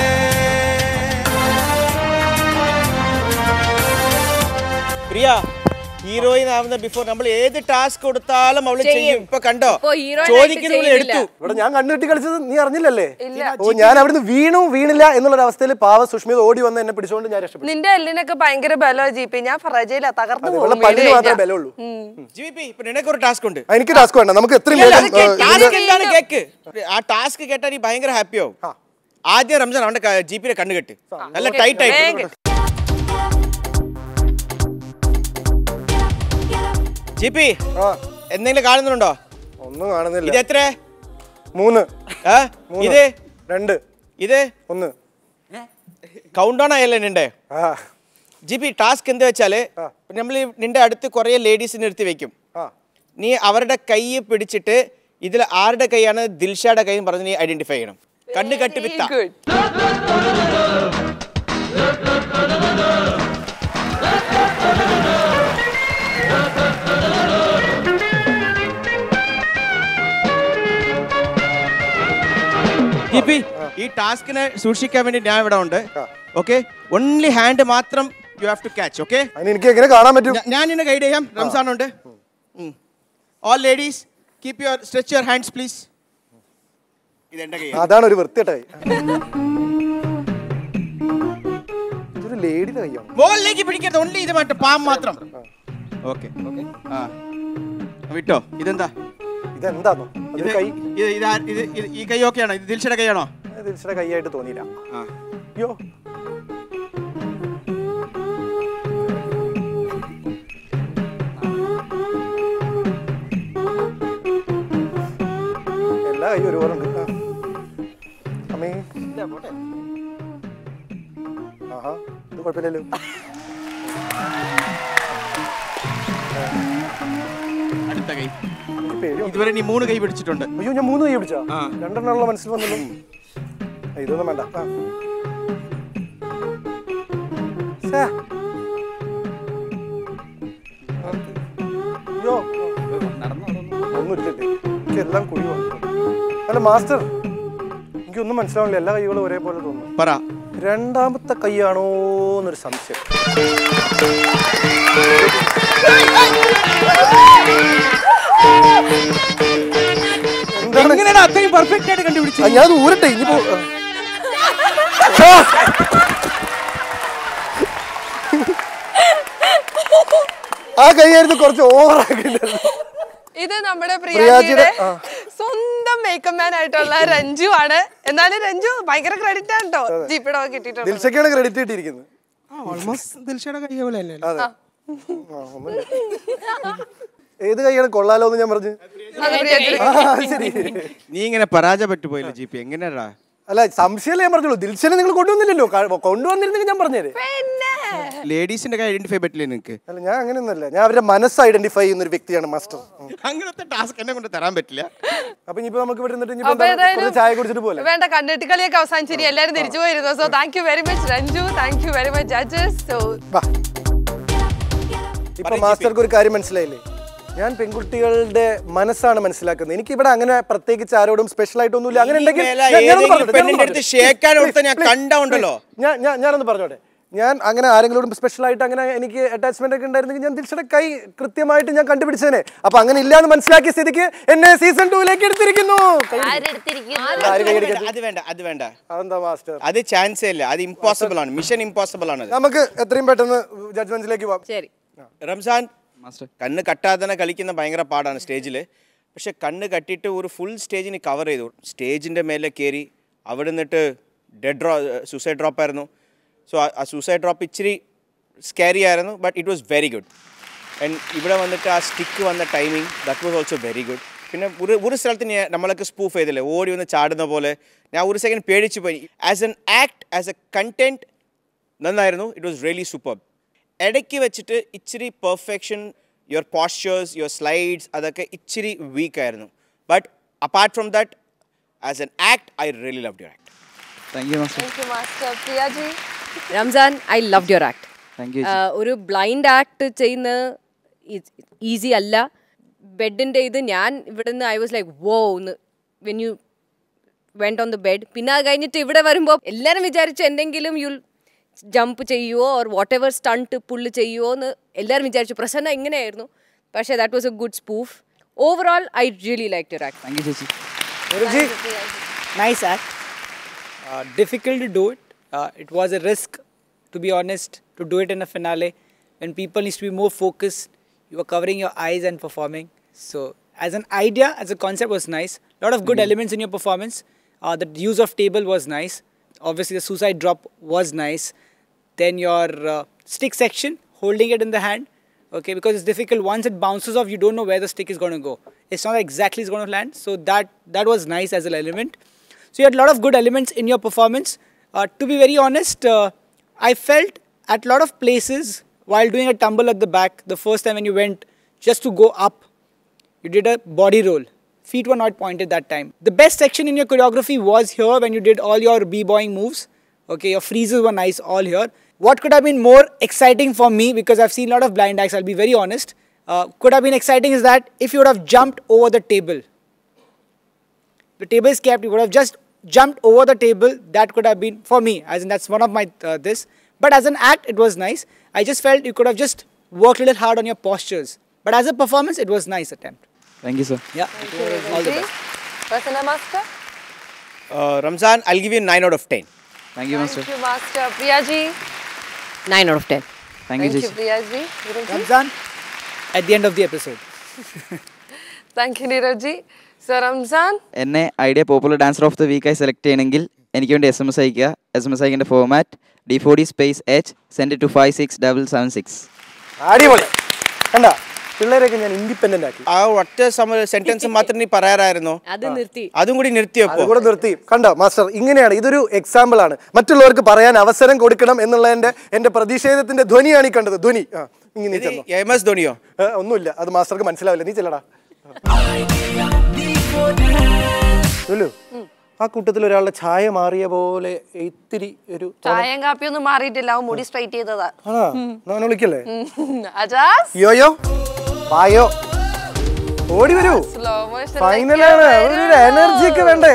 പ്രിയ ഹീറോയിൻ ആവുന്ന ബിഫോർ നമ്മൾ ഏത് ടാസ്ക് കൊടുത്താലും അവള് ചെയ്യും ഇപ്പൊ കണ്ടോ ഇപ്പൊ heroine ആയിട്ട് ചോദിക്കുന്ന ചെയ്യുന്നില്ല. എടുത്തു ഇവിടെ ഞാൻ കണ്ണുകെട്ടി കളിച്ചത് നീ അറിഞ്ഞില്ലല്ലേ ഓ ഞാൻ അവിടുന്ന് വീണു വീണില്ല എന്നുള്ള അവസ്ഥയിൽ പാവ സുഷ്മിത ഓടി വന്ന് എന്നെ പിടിച്ചുകൊണ്ട് ഞാൻ രക്ഷപ്പെട്ടു നിന്റെ എല്ലിനൊക്കെ ഭയങ്കര ബലമാണ് ജീപ്പി ഞാൻ ഫ്രജയില തകർന്നു അതെ, പോകും ഇവളുടെ വീട് പല്ലിന് മാത്രമേ കഴിഞ്ഞാ. ബലമുള്ളൂ ജിപി ഇപ്പൊ നിനക്ക് ഒരു ടാസ്ക് ഉണ്ട് ആ, എനിക്ക് ടാസ്ക് വേണ്ട നമുക്ക് എത്രയും ഇല്ല, വേഗം, അത് ആ, task ഇതിന്റെ- എന്താണ് കേക്ക് ആ ടാസ്ക് കേട്ടാൽ നീ ഭയങ്കര ഹാപ്പി ആവും ആദ്യം റംസാൻ അവന്റെ ജീപ്പിനെ കണ്ണു കെട്ട് നല്ല ടൈറ്റ് ആയിട്ട് വേഗം. ജിപി ആ എന്തെങ്കിലും കാണുന്നുണ്ടോ ഒന്നും കാണുന്നില്ല ഇത് എത്ര മൂന്ന് ആ? മൂന്ന്. ഇത് രണ്ട് ഇത് ഒന്ന് കൗണ്ട് ഓൺ ആയല്ലേ നിന്റെ ആ ജിപി ടാസ്ക് എന്താ വെച്ചാല് നമ്മൾ നിന്റെ അടുത്ത് കുറെ ലേഡീസ് നിർത്തി വെക്കും ആ നീ അവരുടെ കൈ പിടിച്ചിട്ട് ഇതിൽ ആരുടെ കൈയാണ് ദിൽഷയുടെ കൈ പറഞ്ഞ് നീ ഐഡന്റിഫൈ ചെയ്യണം കണ്ണ് കട്ടി വിത്ത Good. ജിപി ഈ ടാസ്കിനെ സൂക്ഷിക്കാൻ വേണ്ടി ഞാൻ ഇവിടെ ഉണ്ട് ഓക്കെ ഓൺലി ഹാൻഡ് മാത്രം you have to catch okay അതിന് എനിക്ക് എങ്ങനെ കാണാൻ പറ്റും ഞാൻ നിന്നെ ഗൈഡ് ചെയ്യാം റംസാൻ ഉണ്ട് all ladies keep your stretch your hands please ഇതെന്റെ കൈ അതാണ് ഒരു വൃത്തിയായിട്ടായി ഇതൊരു ലേഡിയുടെ കയ്യാണ് മുകളിലേക്ക് പിടിക്കരുത് ഓൺലി ഇത് മറ്റേ പാം മാത്രം ഓക്കെ ആ വിട്ടോ ഇതെന്താ ഇതെന്താന്നോ ഇത് ഇത് കൈ ഇത് ഇത് ആ- ഇത് ഇത് ഈ കൈ ഓക്കെയാണോ ഇത് ദിൽഷയുടെ കൈയാണോ ദിൽഷയുടെ കൈയായിട്ട് തോന്നിയില്ല ആ അയ്യോ എല്ലാ കൈയും ഒരുപോലെ ഉണ്ട് ആ. അമ്മേ ആഹാ ഇത് കുഴപ്പമില്ലല്ലോ അടുത്ത കൈ എനിക്ക് പേടിയുണ്ട്. ഇതുവരെ നീ മൂന്ന് കൈ പിടിച്ചിട്ടുണ്ട് അയ്യോ ഞാൻ മൂന്ന് കൈ പിടിച്ചാ ആ. രണ്ടെണ്ണമുള്ള മനസ്സിൽ വന്നല്ലോ ആ, ഇതൊന്നും വേണ്ട ആ. ശ്ശേ. അയ്യോ ഒന്നും ഇട്ടിട്ട് എനിക്ക് എല്ലാം കുഴി വന്നു അല്ല മാസ്റ്റർ എനിക്കൊന്നും മനസ്സിലാവില്ല എല്ലാ കൈകളും ഒരേപോലെ തോന്നുന്നു പറ രണ്ടാമത്തെ കൈയാണോ എന്നൊരു സംശയം എന്താണ് എങ്ങനെയാണ് അത്രയും പെർഫെക്റ്റ് ആയിട്ട് കണ്ടുപിടിച്ചത് ആ, ഞാനത് ഊരട്ടെ ഇനിയിപ്പോ ആ കൈയായിരുന്നു കുറച്ച് ഓവറാക്കിണ്ടായിരുന്നു ഇത് നമ്മുടെ പ്രിയാജിയുടെ, പ്രിയാജിയുടെ ആ. സ്വന്തം മേക്കപ്പ് മാൻ ആയിട്ടുള്ള രഞ്ജു ആണ് എന്നാലും രഞ്ജു ഭയങ്കര ക്രെഡിറ്റ് ആണ് കേട്ടോ ജീപ്പിടെ കിട്ടിയിട്ടുണ്ട് ദിൽഷയ്ക്കാണ് ക്രെഡിറ്റ് കിട്ടിയിരിക്കുന്നത് ഓൾമോസ്റ്റ് ദിൽഷയുടെ കൈ പോലെ അല്ലേ അതെ ആ, ഒന്നുമില്ല. ഏത് കൈയാണ് കൊള്ളാലോ എന്ന് ഞാൻ പറഞ്ഞു അത് പ്രിയാജിയുടെ ആ ശരി നീ ഇങ്ങനെ പരാജയപ്പെട്ടു പോയില്ലേ ജി പി എങ്ങനെയാടാ അല്ല സംശയമല്ലേ ഞാൻ പറഞ്ഞുള്ളൂ ദിൽഷനെ നിങ്ങൾ കൊണ്ടുവന്നില്ലല്ലോ ക- കൊണ്ടുവന്നിരുന്നെങ്കിൽ ഞാൻ പറഞ്ഞേരെ പിന്നെ ലേഡീസിന്റെ കൈ ഐഡന്റിഫൈ പറ്റില്ലേ നിനക്ക് അല്ല ഞാൻ അങ്ങനെയൊന്നുമല്ല ഞാൻ അവരുടെ മനസ്സ് ഐഡന്റിഫൈ ചെയ്യുന്ന ഒരു വ്യക്തിയാണ് മാസ്റ്റർ അങ്ങനത്തെ ടാസ്ക് എന്നെ കൊണ്ട് തരാൻ പറ്റില്ല അപ്പൊ ഇനിയിപ്പോ നമുക്ക് ഇവിടെ ഇരുന്നിട്ട് ഇനിയിപ്പോ അപ്പൊ എന്താണ്? ഏതായാലും കുറച്ച് ചായ കുടിച്ചിട്ട് പോലെ വേണ്ട കണ്ടിട്ട് കളിയൊക്കെ അവസാനിച്ചിരി എല്ലാരും തിരിച്ചു പോയിരുന്നു so thank you very much Ranju thank you very much judges so ഇപ്പൊ മാസ്റ്റർക്ക് ഒരു കാര്യം മനസ്സിലായില്ലേ ഞാൻ പെൺകുട്ടികളുടെ മനസ്സാണ് മനസ്സിലാക്കുന്നത് എനിക്ക് ഇവിടെ അങ്ങനെ പ്രത്യേകിച്ച് ആരോടും സ്പെഷ്യൽ ആയിട്ടൊന്നുമില്ല അങ്ങനെ ഉണ്ടെങ്കിൽ മേലെ ഞാൻ- ഞാനൊന്ന് ഏതെങ്കിലും പറഞ്ഞോട്ടെ, പെണ്ണിന്റെ ഞാനൊന്ന് അടുത്ത് ഷേക്കാൻ കൊടുത്ത ഞാൻ please, കണ്ട ഉണ്ടല്ലോ please, ഞാൻ ഞാൻ- ഞാനൊന്ന് പറഞ്ഞോട്ടെ ഞാൻ അങ്ങനെ ആരെങ്കിലും സ്പെഷ്യൽ ആയിട്ട് അങ്ങനെ എനിക്ക് അറ്റാച്ച്മെന്റ് ഒക്കെ ഉണ്ടായിരുന്നെങ്കിൽ ഞാൻ ദിൽഷയുടെ കൈ കൃത്യമായിട്ട് ഞാൻ കണ്ടുപിടിച്ചേനെ അപ്പൊ അങ്ങനെ ഇല്ലാന്ന് മനസ്സിലാക്കിയ സ്ഥിതിക്ക് എന്നെ സീസൺ ടൂവിലേക്ക് എടുത്തിരിക്കുന്നു ആര് കൈ അടിക്കാത്ത? അത് വേണ്ട അത് വേണ്ട അതെന്താ മാസ്റ്റർ അത് ചാൻസേ ഇല്ല അത് ഇമ്പോസിബിൾ ആണ് മിഷൻ ഇമ്പോസിബിൾ ആണ് അത്. നമുക്ക് എത്രയും പെട്ടെന്ന് ജഡ്ജ്മെന്റിലേക്ക് പോവാം ശരി റംസാൻ മാസ്റ്റർ കണ്ണ് കട്ടാതെ തന്നെ കളിക്കുന്ന ഭയങ്കര പാടാണ് സ്റ്റേജിൽ പക്ഷെ കണ്ണ് കട്ടിയിട്ട് ഒരു ഫുൾ സ്റ്റേജിന് കവർ ചെയ്തു സ്റ്റേജിൻ്റെ മേലെ കയറി അവിടെ നിന്നിട്ട് ഡെഡ് ഡ്രോ സൂസൈഡ് ഡ്രോപ്പ് ആയിരുന്നു സോ ആ സൂസൈഡ് ഡ്രോപ്പ് ഇച്ചിരി സ്കാരി ആയിരുന്നു but it was very good and ഇവിടെ വന്നിട്ട് ആ സ്റ്റിക്ക് വന്ന timing that was also very good പിന്നെ ഒരു ഒരു സ്ഥലത്ത് ഞാൻ നമ്മളൊക്കെ സ്പൂഫ് ചെയ്തില്ലേ ഓടി വന്ന് ചാടുന്ന പോലെ ഞാൻ ഒരു സെക്കൻഡ് പേടിച്ചു പോയി as an act as a content നന്നായിരുന്നു ഇറ്റ് വാസ് റിയലി സൂപ്പർ ഇടയ്ക്ക് വെച്ചിട്ട് ഇച്ചിരി perfection your postures your slides അതൊക്കെ ഇച്ചിരി വീക്ക് ആയിരുന്നു but apart from that as an act I really love your act thank you master Thank you, Master. Priyaji Ramzan I love your act thank you ഒരു ബ്ലൈൻഡ് ആക്ട് ചെയ്യുന്ന ഈസി അല്ല ബെഡിൻ്റെ ഇത് ഞാൻ ഇവിടെ നിന്ന് ഐ വാസ് ലൈക്ക് വോ എന്ന് when you went on the bed പിന്നെ അത് കഴിഞ്ഞിട്ട് ഇവിടെ വരുമ്പോൾ എല്ലാവരും വിചാരിച്ചു എന്തെങ്കിലും യുൽ ജമ്പ് ചെയ്യുമോ or whatever stunt pull ചെയ്യുമോ എന്ന് എല്ലാവരും വിചാരിച്ചു പ്രസന്ന ഇങ്ങനെയായിരുന്നു പക്ഷേ that was a good spoof overall I really like your act thank you ചേച്ചി nice act. Uh, difficult to do it. Uh, it was a risk, to be honest, to do it in a finale when people needs to be more focused. You were covering your eyes and performing. So, as an idea, as a concept, was nice. A lot of good elements in your performance. Uh, the use of table was nice. Obviously, the suicide drop was nice. Then your uh, stick section, holding it in the hand. Okay, because it's difficult. Once it bounces off, you don't know where the stick is going to go. It's not exactly it's going to land. So that that was nice as an element. So you had a lot of good elements in your performance. Uh, to be very honest, uh, I felt at a lot of places while doing a tumble at the back, the first time when you went just to go up, you did a body roll. Feet were not pointed that time. The best section in your choreography was here when you did all your b-boying moves. Okay, your freezes were nice all here. What could have been more exciting for me, because I've seen a lot of blind acts, I'll be very honest, uh, could have been exciting is that if you would have jumped over the table, the table is kept, you would have just jumped over the table, that could have been, for me, as in that's one of my uh, this. But as an act, it was nice. I just felt you could have just worked a little hard on your postures. But as a performance, it was nice attempt. Thank you sir Yeah, all the best. Prasanna master Ramzan I give you nine out of ten thank you master thank you master Priyaji nine out of ten thank you thank you ചേച്ചി Priyaji Niranji Ramzan, at the end of the episode. Thank you Niranji so Ramzan എന്നെ Idea popular dancer of the വീക്കായി സെലക്ട് ചെയ്യണമെങ്കിൽ എനിക്ക് വേണ്ടി എസ് എം എസ് അയക്കുക എസ് എം എസ് അയക്കേണ്ട format D four D space H send two five six double seven six അടിപൊളി കണ്ട പിള്ളേരെയൊക്കെ ഞാൻ ഇൻഡിപെൻഡന്റ് ആക്കി ആ ഒറ്റ സെന്റൻസ് മാത്രം നീ പറയാറായിരുന്നോ അത് നിർത്തി അതും കൂടി നിർത്തിയപ്പോ അതുകൂടെ നിർത്തി കണ്ടോ മാസ്റ്റർ ഇങ്ങനെയാണ് ഇതൊരു എക്സാമ്പിൾ ആണ് മറ്റുള്ളവർക്ക് പറയാൻ അവസരം കൊടുക്കണം എന്നുള്ളതിന്റെ എന്റെ പ്രതിഷേധത്തിന്റെ ധ്വനിയാണ് ഈ കണ്ടത് ധ്വനി ആ, ഇങ്ങനെ നീ ചെന്നോ. എം എസ് ധോണിയോ ഏ, ഒന്നുമില്ല അത് മാസ്റ്റർക്ക് മനസ്സിലാവില്ല നീ ചെല്ലടാ ലുലു, ആ കൂട്ടത്തിൽ ഒരാളുടെ ഛായ മാറിയ പോലെ ഇത്തിരി ഒരു ചായയും കാപ്പിയൊന്നും മാറിയിട്ടില്ല അവൻ മുടി സ്ട്രൈറ്റ് ചെയ്തതാ ആണോ ഞാൻ വിളിക്കല്ലേ ഉം. അജാസ് യോയോ വായോ ഓടി വരൂ സ്ലോ മോഷൻ ഫൈനലാണ് ഒരു എനർജി ഒക്കെ വേണ്ടേ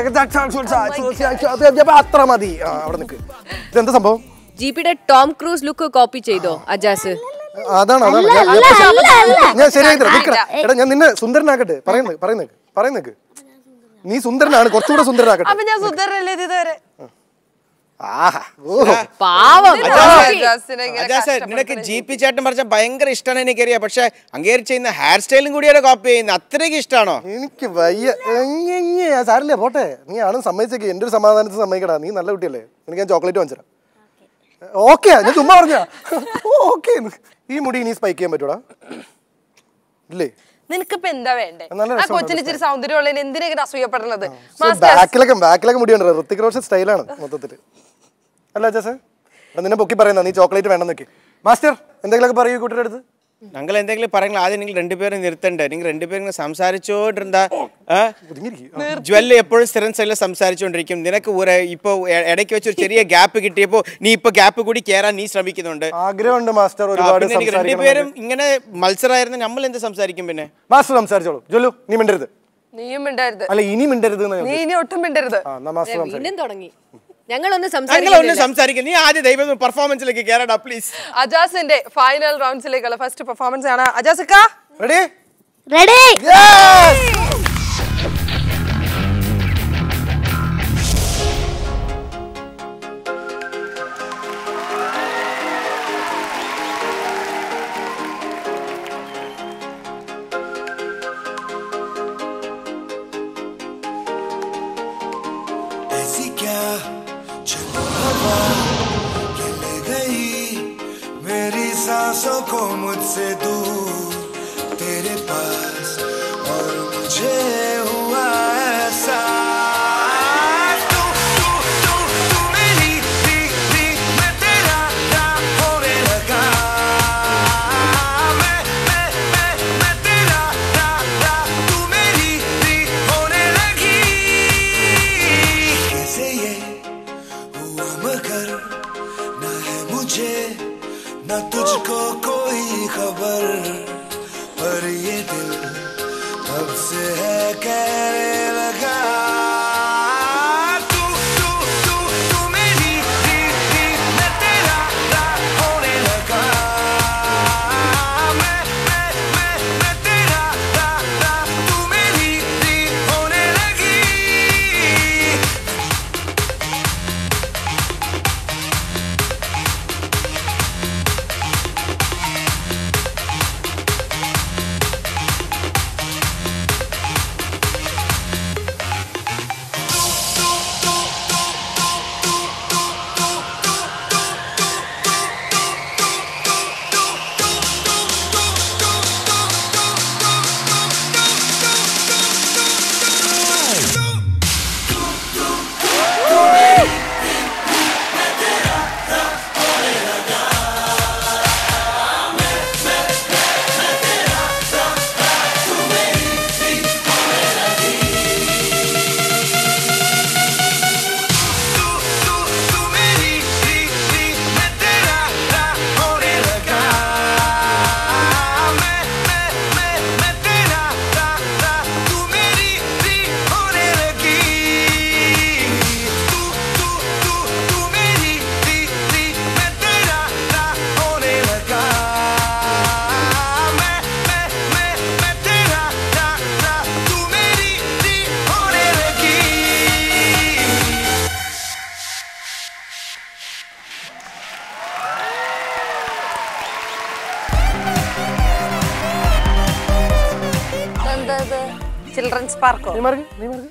അത്ര മതി ആ, അവിടെ നിൽക്ക് ഇതെന്താ സംഭവം ജി പിയുടെ ടോം ക്രൂസ് ലുക്ക് കോപ്പി ചെയ്തോ അജാസ് അതാണ് അതാണ് ഞാൻ- ഞാൻ- ഞാൻ ശരിയായി തരാം നിൽക്കടാ എടാ ഞാൻ നിന്നെ സുന്ദരനാക്കട്ടെ പറയുന്നത് പറയുന്നത് പറയുന്നത് നീ സുന്ദരനാണ് കുറച്ചുകൂടെ സുന്ദരനാക്കട്ടെ അപ്പൊ ഞാൻ സുന്ദരല്ലേ ഇത് ഇതുവരെ ആഹാ ഓഹോ പാവം അജാസിനെ ഇങ്ങനെ അജാസ് കഷ്ടപ്പെടുത്തണ നിനക്ക് ജി പി ചേട്ടൻ പറഞ്ഞ ഭയങ്കര ഇഷ്ടമാണ് എനിക്കറിയാം പക്ഷെ അങ്ങേര് ചെയ്യുന്ന ഹെയർ സ്റ്റൈലും കൂടിയാണ് കോപ്പി ചെയ്യുന്നത് അത്രയ്ക്ക് ഇഷ്ടമാണോ എനിക്ക് വയ്യ എങ്ങനെ സാരില്ല പോട്ടെ നീ ആണും സമ്മതിച്ചേക്ക് എൻ്റെ ഒരു സമാധാനത്തിൽ സമ്മതിക്കടാ നീ നല്ല കുട്ടിയല്ലേ നിനക്ക് ഞാൻ ചോക്ലേറ്റ് വാങ്ങിച്ചരാം ഓക്കെ ഞാൻ ചുമ്മാ പറഞ്ഞ ഓക്കെ ഈ മുടി ഇനി സ്പൈക്ക് ചെയ്യാൻ പറ്റൂടാ ഇല്ലേ നിനക്കിപ്പോ എന്താ വേണ്ടേ നല്ല ആ രസമുണ്ട് കൊച്ചിന് ഇച്ചിരി സൗന്ദര്യം ഉള്ളതിന് എന്തിനാ ഇങ്ങനെ അസൂയപ്പെടുന്നത് മാസ്റ്റർ ബാക്കിലൊക്കെ ബാക്കിലൊക്കെ മുടിയുണ്ട് ഋത്തിക് റോഷൻ സ്റ്റൈലാണ് മൊത്തത്തിൽ അല്ല അച്ഛാ സാർ നിന്നെ പൊക്കി പറയുന്ന നീ ചോക്ലേറ്റ് വേണ്ടെന്ന് നോക്കി മാസ്റ്റർ എന്തെങ്കിലുമൊക്കെ പറയൂ കൂട്ടിയുടെ അടുത്ത് ഞങ്ങൾ എന്തെങ്കിലും പറയണം ആദ്യം നിങ്ങൾ രണ്ടുപേരും നിർത്തണ്ടേ നിങ്ങൾ രണ്ടുപേരും ഇങ്ങനെ സംസാരിച്ചോണ്ടിരുന്ന ജ്വല്ല് എപ്പോഴും സ്ഥിരം സ്റ്റൈലിൽ സംസാരിച്ചുകൊണ്ടിരിക്കും നിനക്ക് ഒരു ഇപ്പൊ എ- ഇടയ്ക്ക് വെച്ച് ഒരു ചെറിയ ഗ്യാപ്പ് കിട്ടിയപ്പോ നീ ഇപ്പൊ ഗ്യാപ്പ് കൂടി കയറാൻ നീ ശ്രമിക്കുന്നുണ്ട് ആഗ്രഹമുണ്ട് മാസ്റ്റർ ആ, ഒരുപാട് പിന്നെ എനിക്ക് സംസാരിക്കണം രണ്ടുപേരും ഇങ്ങനെ മത്സരമായിരുന്നു നമ്മൾ എന്ത് സംസാരിക്കും പിന്നെ മാസ്റ്റർ സംസാരിച്ചോളൂ ജോലു നീ മിണ്ടരുത് നീയും മിണ്ടരുത് അല്ല ഇനി മിണ്ടരുത് എന്ന് ഞാൻ നീ ഇനി ഒട്ടും മിണ്ടരുത് ആ എന്നാ മാസ്റ്റർ സംസാരിക്കും വീണ്ടും തുടങ്ങി ഞങ്ങളൊന്ന് ഞങ്ങളൊന്ന് സംസാരിക്കുന്നില്ല സംസാരിക്കാം നീ ആദ്യം ദൈവം പെർഫോമൻസിലേക്ക് കയറടാ പ്ലീസ് അജാസിന്റെ ഫൈനൽ റൗണ്ട്സിലേക്കുള്ള ഫസ്റ്റ് പെർഫോമൻസ് ആണ് അജാസിക്ക റെഡി റെഡി ऐसी क्या चलो हवा के ले गई मेरी सांसों को मुझसे दूर तेरे पास और मुझे हुआ ऐसा तू तू तू तू मेरी थी थी मैं तेरा था होने लगा मैं मैं मैं मैं तेरा था था तू मेरी थी होने लगी कैसे ये हुआ मगर न है मुझे न तुझको कोई खबर पर ये दिल तब से है कहने लगा तू तू तू तू मेरी थी थी मैं तेरा था होने लगा मैं मैं मैं मैं तेरा था था तू मेरी थी होने लगी ചിൽഡ്രൻസ് പാർക്കോ നീ മാർക്ക് നീ മാർക്ക്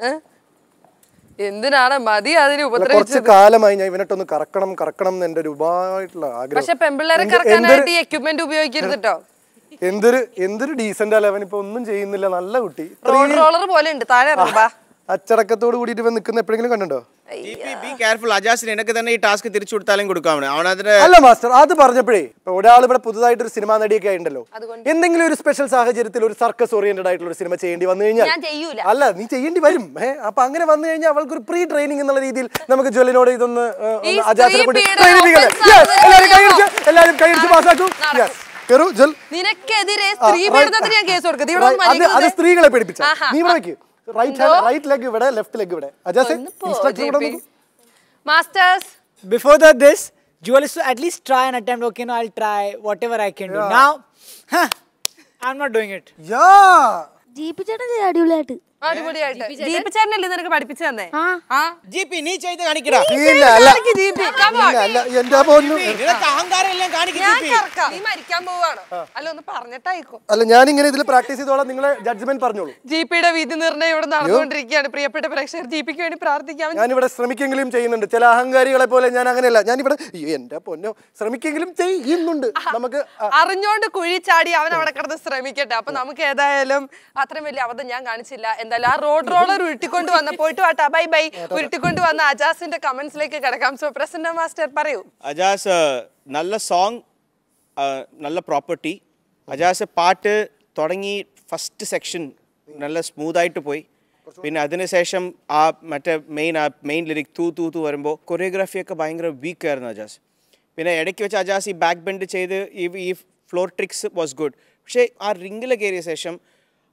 എന്തിനാണ് മതി അതിന് അല്ല, കുറച്ച് ഉപദ്രവിച്ചത് കാലമായി ഞാൻ ഇവനിട്ടൊന്ന് കറക്കണം കറക്കണം എന്ന് എന്റെ ഒരുപായിട്ടുള്ള ആഗ്രഹം പക്ഷെ പെമ്പിള്ളേരെ എന്ത്- കറക്കാനായിട്ട് ഈ എന്തൊരു- എക്യുപ്മെന്റ് ഉപയോഗിക്കരുത് കേട്ടോ എന്തൊരു എന്തൊരു ഡീസന്റ് അല്ല അവൻ ഇപ്പൊ ഒന്നും ചെയ്യുന്നില്ല നല്ല കുട്ടി റോഡ് റോളർ പോലെ ഉണ്ട് താഴെ ഇറങ്ങാ അച്ചടക്കത്തോട് കൂടിയിട്ട് ഇവൻ നിൽക്കുന്ന എപ്പോഴെങ്കിലും കണ്ടോ ബി കെയർഫുൾ അജാസിന് എനിക്ക് തന്നെ ഈ ടാസ്ക് തിരിച്ചു കൊടുത്താലും കൊടുക്കാം അവനതിന് അല്ല മാസ്റ്റർ അത് പറഞ്ഞപ്പോഴേ ഇപ്പൊ ഒരാൾ ഇവിടെ പുതുതായിട്ട് ഒരു സിനിമാ നടിയൊക്കെ ആയിട്ടുണ്ടല്ലോ എന്തെങ്കിലും ഒരു സ്പെഷ്യൽ സാഹചര്യത്തിൽ ഒരു സർക്കസ് ഓറിയന്റഡ് ആയിട്ടുള്ള ഒരു സിനിമ ചെയ്യേണ്ടി വന്നു കഴിഞ്ഞാൽ ഞാൻ ചെയ്യൂല. അല്ല നീ ചെയ്യേണ്ടി വരും ഏ അപ്പൊ അങ്ങനെ വന്നു കഴിഞ്ഞാൽ അവൾക്ക് ഒരു പ്രീ ട്രെയിനിങ് എന്നുള്ള രീതിയിൽ നമുക്ക് ജ്വലിനോട് ഇതൊന്ന് ഏ, ഈ ഒന്ന് അജാസിനെ സ്ത്രീ കൊണ്ട് പീഡനം training ചെയ്യണം. offense Yes, ആണെന്ന് എല്ലാവരും അറിയാമോ? കൈയടിച്ച് എല്ലാവരും കൈയടിച്ച് പാസ്സാക്കൂ യെസ് കയറൂ ജൽ നിനക്കെതിരെ ആ, സ്ത്രീ right. പീഡനത്തിന് ഞാൻ കേസ് കൊടുക്കും ഇവിടെ Right, അത് അത് സ്ത്രീകളെ പഠിപ്പിച്ച ആഹാ, നീ ഇവിടെ ആ. വെക്ക് റൈറ്റ് എന്തോ? റൈറ്റ് ലെഗ് ഇവിടെ ലെഫ്റ്റ് ലെഗ് ഇവിടെ അജാസ് ഇൻസ്ട്രക്ടർ ഇവിടെ നോക്കൂ. Masters Before that, this, Jewel is to at least try and attempt, okay, no, I'll try whatever I can do. Yeah. Now, huh, I'm not doing it. Jeep ചേട്ടൻ ചെയ്ത അടിപൊളിയായിട്ട് അടിപൊളിയായിട്ട് ജീപ്പ് ചേട്ടനല്ലേ നിനക്ക് പഠിപ്പിച്ചു തന്നെ ആ ജിപി നീ ചെയ്ത് കാണിക്കടാ ഇല്ല അല്ല കാണിക്ക് ജീപ്പി, come on. ഇല്ല അല്ല എന്റെ പൊന്നു നിനക്ക് അഹങ്കാരം എല്ലാം കാണിക്കും ഞാൻ ജിപി കറക്കാം. നീ മരിക്കാൻ പോവാണോ അല്ല ഒന്ന് പറഞ്ഞിട്ടായിക്കോ അല്ല ഞാനിങ്ങനെ ഇതിൽ പ്രാക്ടീസ് ചെയ്തോളാം നിങ്ങളെ ജഡ്ജ്മെന്റ് പറഞ്ഞോളൂ ജിപിയുടെ വിധി നിർണ്ണയം ഇവിടെ നടന്നുകൊണ്ടിരിക്കുകയാണ് പ്രിയപ്പെട്ട പ്രേക്ഷകർ ജിപിക്ക് വേണ്ടി പ്രാർത്ഥിക്കാം ഞാനിവിടെ ശ്രമിക്കെങ്കിലും ചെയ്യുന്നുണ്ട് ചില അഹങ്കാരികളെ പോലെ ഞാൻ അങ്ങനെയല്ല ഞാനിവിടെ അയ്യോ, എന്റെ പൊന്നോ ശ്രമിക്കെങ്കിലും ചെയ്യുന്നുണ്ട് നമുക്ക് ആ, അറിഞ്ഞോണ്ട് കുഴി ചാടി അവൻ അവിടെ കിടന്ന് ശ്രമിക്കട്ടെ അപ്പൊ നമുക്ക് ഏതായാലും അത്രയും വലിയ അബദ്ധം ഞാൻ കാണിച്ചില്ല എന്തായാലും ആ റോഡ് റോളർ ഉരുട്ടിക്കൊണ്ട് വന്ന പോയിട്ട് വാട്ടാ ബൈ ബൈ ഉരുട്ടിക്കൊണ്ട് വന്ന അജാസിന്റെ കമന്റ്സിലേക്ക് കിടക്കാം സോ പ്രസന്ന മാസ്റ്റർ പറയൂ അജാസ് നല്ല സോങ് നല്ല പ്രോപ്പർട്ടി അജാസ് പാട്ട് തുടങ്ങി ഫസ്റ്റ് സെക്ഷൻ നല്ല സ്മൂത്തായിട്ട് പോയി പിന്നെ അതിനുശേഷം ആ മറ്റേ മെയിൻ ആ മെയിൻ ലിറിക് തൂ തൂ തൂ വരുമ്പോൾ കൊറിയോഗ്രാഫിയൊക്കെ ഭയങ്കര വീക്ക് ആയിരുന്നു അജാസ് പിന്നെ ഇടയ്ക്ക് വെച്ച് അജാസ് ഈ ബാക്ക് ബെൻഡ് ചെയ്ത് ഈ ഈ ഫ്ലോർ ട്രിക്സ് വാസ് ഗുഡ് പക്ഷേ ആ റിങ്ങിൽ കയറിയ ശേഷം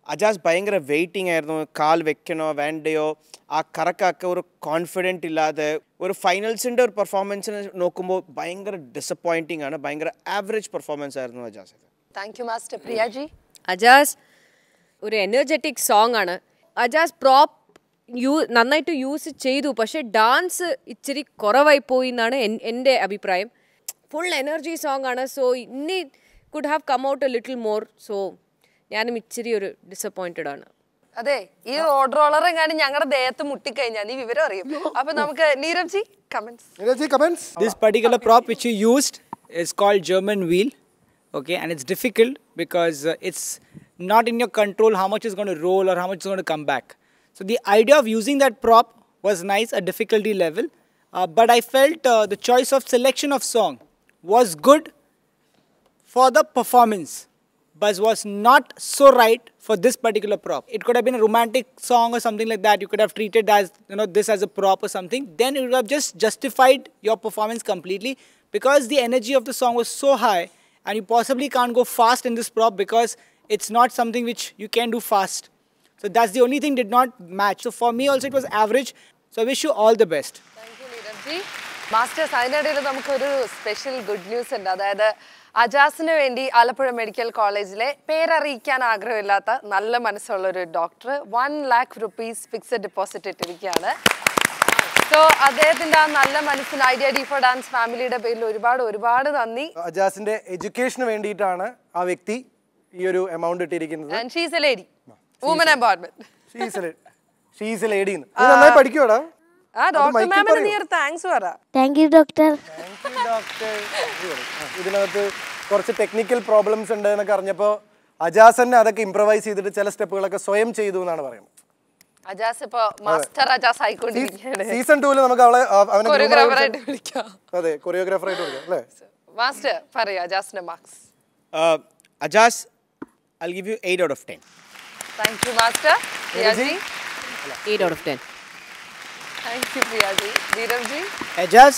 അജാസ് ഭയങ്കര വെയിറ്റിംഗ് ആയിരുന്നു കാൽ വെക്കണോ വേണ്ടയോ ആ കറക്കൊക്കെ ഒരു കോൺഫിഡൻറ്റ് ഇല്ലാതെ ഒരു ഫൈനൽസിൻ്റെ ഒരു പെർഫോമൻസിനെ നോക്കുമ്പോൾ ഭയങ്കര ഡിസപ്പോയിൻറ്റിംഗ് ആണ് ഭയങ്കര ആവറേജ് പെർഫോമൻസ് ആയിരുന്നു Ajas thank you master Priyaji Ajas ഒരു എനർജറ്റിക് സോങ് ആണ് അജാസ് പ്രോപ്പ് യൂ നന്നായിട്ട് യൂസ് ചെയ്തു പക്ഷെ ഡാൻസ് ഇച്ചിരി കുറവായി പോയി എന്നാണ് എൻ- എൻ്റെ അഭിപ്രായം ഫുൾ എനർജി സോങ് ആണ് സോ ഇനി could have come out a little more so ഞാനും ഇച്ചിരി ഒരു ഡിസപ്പോയിൻറ്റഡ് ആണ് അതെ ഈ റോഡ് റോളർ എങ്ങാനും ഞങ്ങളുടെ ദേഹത്ത് മുട്ടിക്കഴിഞ്ഞാൽ നീ വിവരം അറിയും അപ്പൊ നമുക്ക് Neerav ji comments Neeraj comments This particular prop which you used is called German wheel. Okay, and it's difficult because uh, it's not in your control how much is going to roll or how much is going to come back. So the idea of using that prop was nice at difficulty level, uh, but I felt uh, the choice of selection of song was good for the performance, but was not so right for this particular prop. It could have been a romantic song or something like that. You could have treated as you know this as a prop or something. Then it would have just justified your performance completely because the energy of the song was so high, and you possibly can't go fast in this prop because it's not something which you can do fast. So that's the only thing did not match. So for me also it was average. So I wish you all the best. Masters അതിനിടയിൽ നമുക്കൊരു സ്പെഷ്യൽ ഗുഡ് ന്യൂസ് ഉണ്ട് അതായത് അജാസിന് വേണ്ടി ആലപ്പുഴ മെഡിക്കൽ കോളേജിലെ പേരറിയിക്കാൻ ആഗ്രഹമില്ലാത്ത നല്ല മനസ്സുള്ള ഒരു doctor one lakh rupees fixed deposit ഇട്ടിരിക്കുകയാണ് സോ അദ്ദേഹത്തിന്റെ ആ നല്ല മനസ്സിന് ഐഡിയ ഡി ഫോർ ഡാൻസ് ഫാമിലിയുടെ പേരിൽ ഒരുപാട് ഒരുപാട് നന്ദി അജാസിന്റെ എഡ്യൂക്കേഷന് വേണ്ടിയിട്ടാണ് ആ വ്യക്തി ഈ ഒരു എമൗണ്ട് ഇട്ടിരിക്കുന്നത് and she's a lady woman empowerment she's lady നീ നന്നായി പഠിക്കുവാടാ ആ ഡോക്ടർ മാമിന് നീ ഒരു താങ്ക്സ് പറ താങ്ക് യു ഡോക്ടർ ഇതിനകത്ത് കുറച്ച് ടെക്നിക്കൽ പ്രോബ്ലംസ് ഉണ്ട് എന്നൊക്കെ അറിഞ്ഞപ്പോൾ അജാസ് തന്നെ അതൊക്കെ ഇംപ്രവൈസ് ചെയ്തിട്ട് ചില സ്റ്റെപ്പുകളൊക്കെ സ്വയം ചെയ്തു എന്നാണ് പറയുന്നത് അജാസ് ഇപ്പൊ മാസ്റ്റർ അജാസ് ആയിക്കൊണ്ടിരിക്കുകയാണ് സീസൺ ടൂവിൽ നമുക്ക് അവളെ ആ, അവനെ groomer കൊറിയോഗ്രാഫർ ആയിട്ട് ആയിട്ട് വിളിക്കാം അതെ കൊറിയോഗ്രാഫർ ആയിട്ട് വിളിക്കാം അല്ലേ മാസ്റ്റർ പറയൂ അജാസിന്റെ marks Uh, Ajas, I'll give you 8 out of 10. Thank you master Priyaji eight out of ten thank you Priyaji Dheerav ji Ajaz,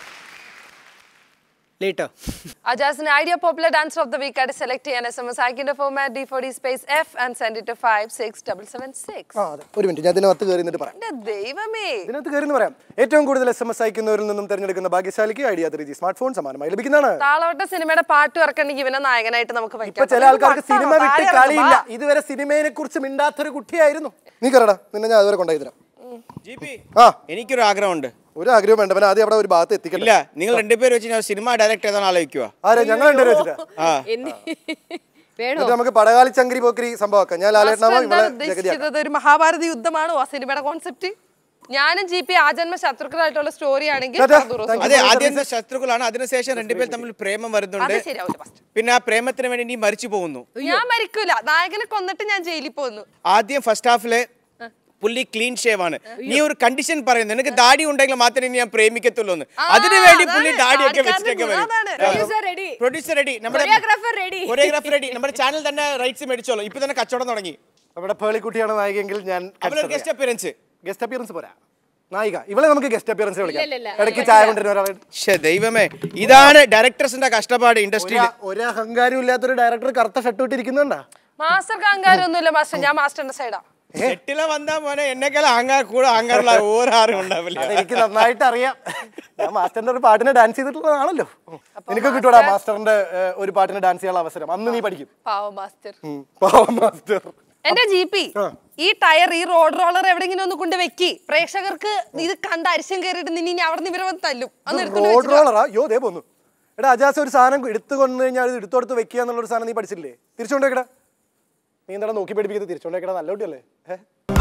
later. അജാസിന് Idea popular dancer of the week ആയിട്ട് സെലക്ട് ചെയ്യാൻ എസ് എം എസ് ആക്കിന്റെ format D four D space F and send it five six double seven six ആ അതെ ഒരു മിനിറ്റ് ഞാൻ ഇതിനകത്ത് കയറി നിന്നിട്ട് പറയാം എന്റെ ദൈവമേ ഇതിനകത്ത് കയറി എന്ന് പറയാം ഏറ്റവും കൂടുതൽ എസ് എം എസ് അയക്കുന്നവരിൽ നിന്നും തിരഞ്ഞെടുക്കുന്ന ഭാഗ്യശാലിക്ക് Idea three G smart phone സമ്മാനമായി ലഭിക്കുന്നതാണ് താളവട്ട സിനിമയുടെ പാട്ട് ഇറക്കണമെങ്കിൽ ഇവനെ നായകനായിട്ട് നമുക്ക് ഇപ്പൊ വയ്ക്കാം ചില ആൾക്കാർക്ക് സിനിമ വിട്ട് കളിയില്ല ഇതുവരെ സിനിമയെ കുറിച്ച് മിണ്ടാത്തൊരു കുട്ടിയായിരുന്നു നീ കയറടാ നിന്നെ ഞാൻ അതുവരെ കൊണ്ടുപോയി തരാം ആ എനിക്കൊരു ആഗ്രഹമുണ്ട് ഒരു ആഗ്രഹം വേണ്ട അവൻ ആദ്യം അവിടെ ഒരു ഭാഗത്ത് എത്തിക്കട്ടെ ഇല്ല നിങ്ങൾ രണ്ടുപേരും വെച്ച് ഞാൻ സിനിമ ഡയറക്റ്റ് ചെയ്താൽ ആലോചിക്കുക ആരെ ഞങ്ങൾ രണ്ടുപേരും വെച്ചിട്ടാ ആ വേണോ എന്നിട്ട് നമുക്ക് പടകാളി ചങ്കരി പോക്കരി സംഭവമാക്കാം ഞാൻ ലാലേട്ടനാമോ മാസ്റ്റർ ഇവിടെ എന്താണ് ജഗതിയാക്കാം ഉദ്ദേശിച്ചത് ഒരു മഹാഭാരത യുദ്ധമാണോ ആ സിനിമയുടെ കോൺസെപ്റ്റ് ഞാനും ജി പി ആജന്മ ശത്രുക്കളായിട്ടുള്ള സ്റ്റോറി ആണെങ്കിൽ പറഞ്ഞോളൂ. അതെ ആദ്യം ശത്രുക്കളാണ് അതിനുശേഷം രണ്ടുപേർ തമ്മിൽ പ്രേമം വരുന്നുണ്ട് അത് ശരിയാവില്ല മാസ്റ്റർ. പിന്നെ ആ പ്രേമത്തിന് വേണ്ടി നീ മരിച്ചു പോകുന്നു ഞാൻ മരിക്കൂല നായകനെ കൊന്നിട്ട് ഞാൻ ജയിലിൽ പോകുന്നു ആദ്യം ഫസ്റ്റ് ഹാഫിലെ പുള്ളി ക്ലീൻ ഷേവ് ആണ് നീ ഒരു കണ്ടീഷൻ പറയുന്നു നിനക്ക് ദാടി ഉണ്ടെങ്കിൽ മാത്രമേ നീ ഞാൻ പ്രേമിക്കത്തുള്ളൂ എന്ന് അതിനു വേണ്ടി പുള്ളി ദാടിയൊക്കെ വെച്ചിട്ടൊക്കെ വരും Producer ready. പ്രൊഡ്യൂസർ റെഡി നമ്മുടെ Choreographer ready. കൊറിയോഗ്രാഫർ റെഡി നമ്മുടെ ചാനൽ തന്നെ റൈറ്റ്സ് മേടിച്ചോളൂ ഇപ്പൊ തന്നെ കച്ചവടം തുടങ്ങി നമ്മുടെ പേളിക്കുട്ടിയാണ് നായികയെങ്കിൽ ഞാൻ അവളൊരു ഗസ്റ്റ് അപ്പിയറൻസ് ഗസ്റ്റ് അപ്പിയറൻസ് പോരാ നായിക ഇവളെ നമുക്ക് ഗസ്റ്റ് അപ്പിയറൻസ് ഇല്ല, ഇല്ല. വിളിക്കാം ഇടയ്ക്ക് ചായ കൊണ്ടുവരുന്ന ഒരാളെ പക്ഷേ ദൈവമേ ഇതാണ് ഡയറക്ടേഴ്സിന്റെ കഷ്ടപ്പാട് ഇൻഡസ്ട്രിയിൽ ഒരു- ഒരു അഹങ്കാരം ഇല്ലാത്തൊരു ഡയറക്ടർ കറുത്ത ഷർട്ട് ഇട്ടിരിക്കുന്നുണ്ടാ മാസ്റ്റർക്ക് അഹങ്കാരം ഒന്നുമില്ല മാസ്റ്റർ ഞാൻ മാസ്റ്ററിന്റെ സൈഡാ സെറ്റിലെ വന്നാ മോനെ എന്നെക്കാളും അഹങ്കാര കൂടെ അഹങ്കാരമുള്ള ഒരാറും ഉണ്ടാവില്ല എനിക്ക് നന്നായിട്ട് അറിയാം ഞാൻ മാസ്റ്ററിന്റെ ഒരു പാട്ടിന് ഡാൻസ് ചെയ്തിട്ടുള്ളതാണല്ലോ നിനക്ക് കിട്ടൂടാ മാസ്റ്ററിന്റെ ഏഹ്, ഒരു പാട്ടിന് ഡാൻസ് ചെയ്യാനുള്ള അവസരം അന്ന് നീ പഠിക്കും പാവ മാസ്റ്റർ ഉം. പാവം മാസ്റ്റർ എന്റെ ജി പി ഈ ടയർ ഈ റോഡ് റോളർ എവിടെങ്കിലും ഒന്ന് കൊണ്ട് വെക്കി പ്രേക്ഷകർക്ക് ഇത് കണ്ട് അരിശം കയറിയിട്ട് നിന്നെ ഇനി അവിടെ നിന്ന് ഇവരെ വന്ന് തല്ലും അന്ന് എടുത്തോണ്ട് റോഡ് വെച്ചിട്ട് വാ. റോളറാ യോ ദേ പോന്നു എടാ അജാസ് ഒരു സാധനം എടുത്തു കൊണ്ടു കഴിഞ്ഞാൽ അത് എടുത്തോടുത്ത് വെക്കുക എന്നുള്ള ഒരു സാധനം നീ പഠിച്ചില്ലേ തിരിച്ചുകൊണ്ടേക്കടാ നീ എന്താ നോക്കി പഠിപ്പിക്കുന്നത് തിരിച്ചുകൊണ്ടേക്കടാ നല്ല കുട്ടിയല്ലേ ഏ?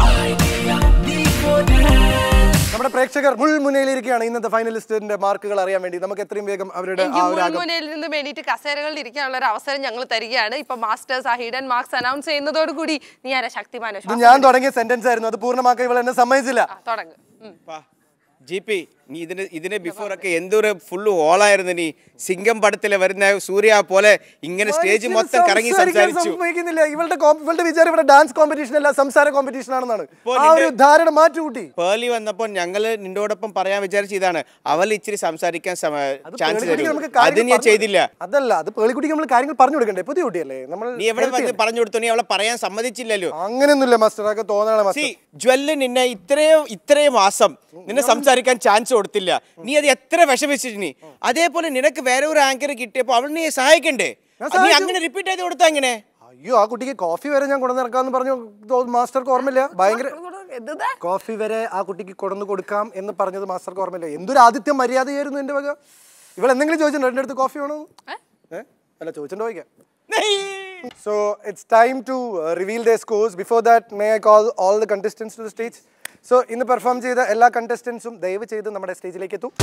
നമ്മുടെ പ്രേക്ഷകർ മുൾമുനയിലിരിക്കുകയാണ് ഇന്നത്തെ ഫൈനലിസ്റ്റിന്റെ മാർക്കുകൾ അറിയാൻ വേണ്ടി നമുക്ക് എത്രയും വേഗം അവരുടെ എനിക്ക് ആ ഒരു ആഗ്രഹം മുൻമുനയിൽ നിന്ന് വേണ്ടിയിട്ട് കസേരകളിൽ ഇരിക്കാനുള്ള ഒരു അവസരം ഞങ്ങൾ തരികയാണ് ഇപ്പൊ മാസ്റ്റേഴ്സ് ആ ഹിഡൻ മാർക്സ് അനൗൺസ് ചെയ്യുന്നതോട് കൂടി നീ ആരാ ശക്തിമാനോ ഇത് ഞാൻ തുടങ്ങിയ സെന്റൻസ് ആയിരുന്നു അത് പൂർണ്ണമാക്കാൻ ഇവൾ എന്നെ സമ്മതിച്ചില്ല തുടങ്ങ് ഉം. ജി പി നീ ഇതിന് ഇതിന് ബിഫോർ ഒക്കെ എന്തൊരു ഫുള്ള് ഓളായിരുന്നു നീ സിംഗം പടത്തിലെ വരുന്ന സൂര്യ പോലെ ഇങ്ങനെ സ്റ്റേജ് മൊത്തം കറങ്ങി സംസാരിക്കാൻ സംസാരിച്ചു സമ്മതിക്കുന്നില്ല ഇവളുടെ കോം- ഇവളുടെ വിചാരം ഇവിടെ ഡാൻസ് കോമ്പറ്റീഷൻ അല്ല സംസാര കോമ്പറ്റീഷൻ ആണെന്നാണ് ഇപ്പോൾ ആ ഒരു നിന്റെ- ധാരണ മാറ്റുകൂട്ടി പേർലി വന്നപ്പോൾ ഞങ്ങൾ നിന്നോടൊപ്പം പറയാൻ വിചാരിച്ച ഇതാണ് അവൾ ഇച്ചിരി സംസാരിക്കാൻ ചാൻസ് പേളിക്കുട്ടിക്ക് തരും നമുക്ക് അത് കാര്യങ്ങൾ ഞാൻ പറഞ്ഞു ചെയ്തില്ല അതല്ല അത് പേളിക്കുട്ടിക്ക് നമ്മൾ കാര്യങ്ങൾ പറഞ്ഞു കൊടുക്കണ്ടേ പുതിയ കുട്ടിയല്ലേ നമ്മൾ നീ എവിടെ വന്ന് പറഞ്ഞു കൊടുത്തു നീ അവളെ പറയാൻ സമ്മതിച്ചില്ലല്ലോ അങ്ങനെയൊന്നുമില്ല മാസ്റ്റർ അതൊക്കെ തോന്നണ സി മാസ്റ്റർ ജ്വല്ല് നിന്നെ ഇത്രയും ഇത്രയും മാസം നിന്നെ സംസാരിക്കാൻ ചാൻസ് കൊടുത്തില്ല നീ അത് എത്ര വിഷമിച്ചിട്ട് നീ അതേപോലെ നിനക്ക് വേറെ ഒരു ആങ്കർ കിട്ടിയപ്പോൾ അവൾ നീ സഹായിക്കണ്ടേ ഞാൻ നീ സഹായിച്ചു. അങ്ങനെ റിപ്പീറ്റ് ചെയ്ത് കൊടുത്താ എങ്ങനെ അയ്യോ ആ കുട്ടിക്ക് കോഫി വരെ ഞാൻ കൊണ്ടു നടക്കാന്ന് പറഞ്ഞു തോ- മാസ്റ്റർക്ക് ഓർമ്മയില്ല ഭയങ്കര കോഫി വരെ ആ കുട്ടിക്ക് കൊണ്ടു കൊടുക്കാം എന്ന് പറഞ്ഞത് മാസ്റ്റർക്ക് ഓർമ്മയില്ല എന്തൊരു ആദിത്യ മര്യാദയായിരുന്നു എന്റെ വക ഇവൾ എന്തെങ്കിലും ചോദിച്ചിട്ടുണ്ടോ എന്റെ അടുത്ത് കോഫി വേണോ ഏ? അല്ല ചോദിച്ചിട്ട് ചോദിക്കാം so it's time to reveal the scores before that may I call all the contestants to the stage so ഇന്ന് പെർഫോം ചെയ്ത എല്ലാ കണ്ടസ്റ്റൻസും ദയവ് ചെയ്ത് നമ്മുടെ സ്റ്റേജിലേക്ക് എത്തും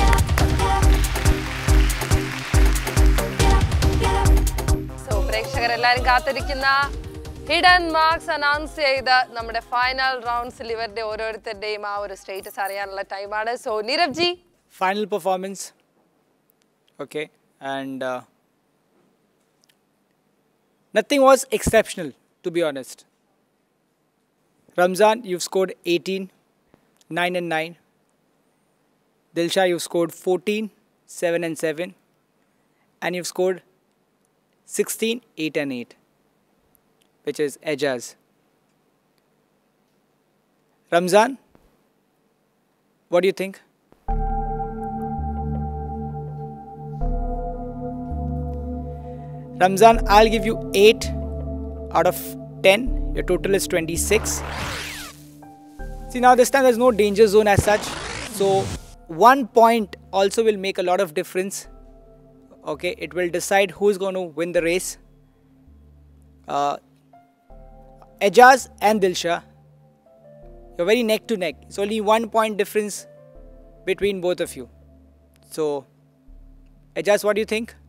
സോ പ്രേക്ഷകരെല്ലാരും കാത്തിരിക്കുന്ന ഹിഡൻ മാർക്സ് അനൗൺസ് ചെയ്ത് നമ്മുടെ ഫൈനൽ റൗണ്ട്സിൽ ഇവരുടെ ഓരോരുത്തരുടെയും ആ ഒരു സ്റ്റേറ്റസ് അറിയാനുള്ള ടൈമാണ് so Neerav ji final performance. Okay, and uh, nothing was exceptional, to be honest. Ramzan, you've scored 18, 9 and 9. Dilsha, you've scored 14, 7 and 7. And you've scored 16, 8 and 8, which is Ejaz. Ramzan, what do you think? Ramzan, I'll give you 8 out of 10. Your total is 26. See, now this time there's no danger zone as such. So, one point also will make a lot of difference. Okay, it will decide who's going to win the race. Uh, Ejaz and Dilsha, you're very neck to neck. It's only one point difference between both of you. So, Ejaz, what do you think?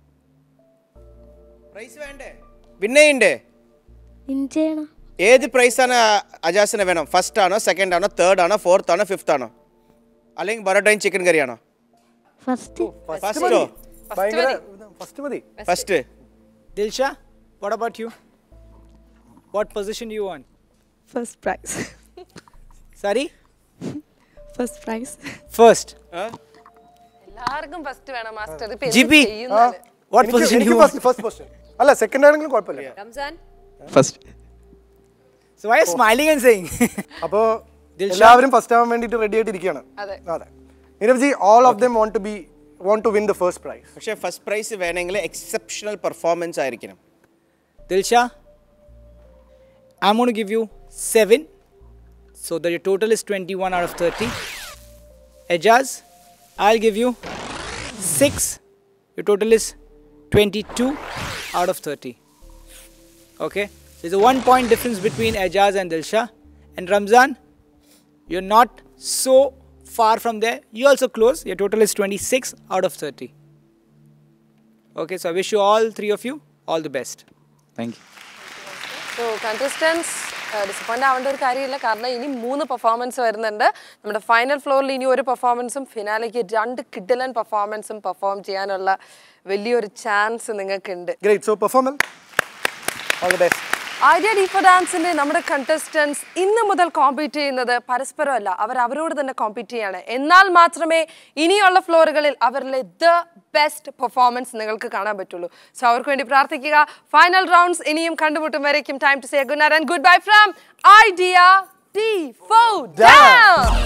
Prize വേണ്ടേ വിന്നയുണ്ടേ ചെയ്യണം ഏത് പ്രൈസാണ് അജാസിന് വേണം ഫസ്റ്റ് ആണോ സെക്കൻഡ് ആണോ തേർഡ് ആണോ ഫോർത്ത് ആണോ ഫിഫ്ത്ത് ആണോ അല്ലെങ്കിൽ ബറോട്ടയും ചിക്കൻ കറിയാണോ ഫസ്റ്റ് ഫസ്റ്റോ ഭയങ്കര ഫസ്റ്റ് മതി first Dilsha, what about you? What position do you want? First prize Sorry? First prize First. എല്ലാവർക്കും ഫസ്റ്റ് വേണം മാസ്റ്റർ ഇപ്പൊ GP, എന്ത് ചെയ്യുന്നത് What position do you want? First position അല്ല സെക്കൻഡ് ആണെങ്കിലും കുഴപ്പമില്ല Ramzan first So why are you smiling and saying? അപ്പോ ദിൽഷ? എല്ലാവരും ഫസ്റ്റ് ആവാൻ വേണ്ടിയിട്ട് റെഡി ആയിട്ടിരിക്കുകയാണ് അതെ അതെ Neerav ji all of them want to be want to win the first prize പക്ഷേ ഫസ്റ്റ് പ്രൈസ് വേണമെങ്കിൽ എക്സെപ്ഷണൽ പെർഫോമൻസ് ആയിരിക്കണം Dilsha, I'm going to give you 7. So that your total is 21 out of 30. Ejaz, I'll give you 6. Your total is 22 out of 30. Okay? There's a one point difference between Ejaz and Dilsha. And Ramzan, you're not so far from there. You also close. Your total is 26 out of 30. Okay, so I wish you all three of you all the best. Thank you so contestants disappoint ആവേണ്ട ഒരു കാര്യമില്ല കാരണം ഇനി മൂന്ന് പെർഫോമൻസ് വരുന്നുണ്ട് നമ്മുടെ ഫൈനൽ ഫ്ലോറിൽ ഇനി ഒരു പെർഫോമൻസും ഫിനാലേക്ക് രണ്ട് കിഡിലൻ പെർഫോമൻസും പെർഫോം ചെയ്യാനുള്ള വലിയൊരു ചാൻസ് നിങ്ങൾക്കുണ്ട് great so performance all the best Idea D four ഡാൻസിന്റെ നമ്മുടെ കണ്ടസ്റ്റൻസ് ഇന്ന് മുതൽ കോമ്പീറ്റ് ചെയ്യുന്നത് പരസ്പരമല്ല അവർ അവരോട് തന്നെ കോമ്പീറ്റ് ചെയ്യാണ് എന്നാൽ മാത്രമേ ഇനിയുള്ള ഫ്ലോറുകളിൽ അവരിലെ ദ ബെസ്റ്റ് പെർഫോമൻസ് നിങ്ങൾക്ക് കാണാൻ പറ്റുള്ളൂ സോ അവർക്ക് വേണ്ടി പ്രാർത്ഥിക്കുക ഫൈനൽ റൗണ്ട്സ് ഇനിയും കണ്ടുമുട്ടും വരയ്ക്കും time to say good night and goodbye from Idea D four dance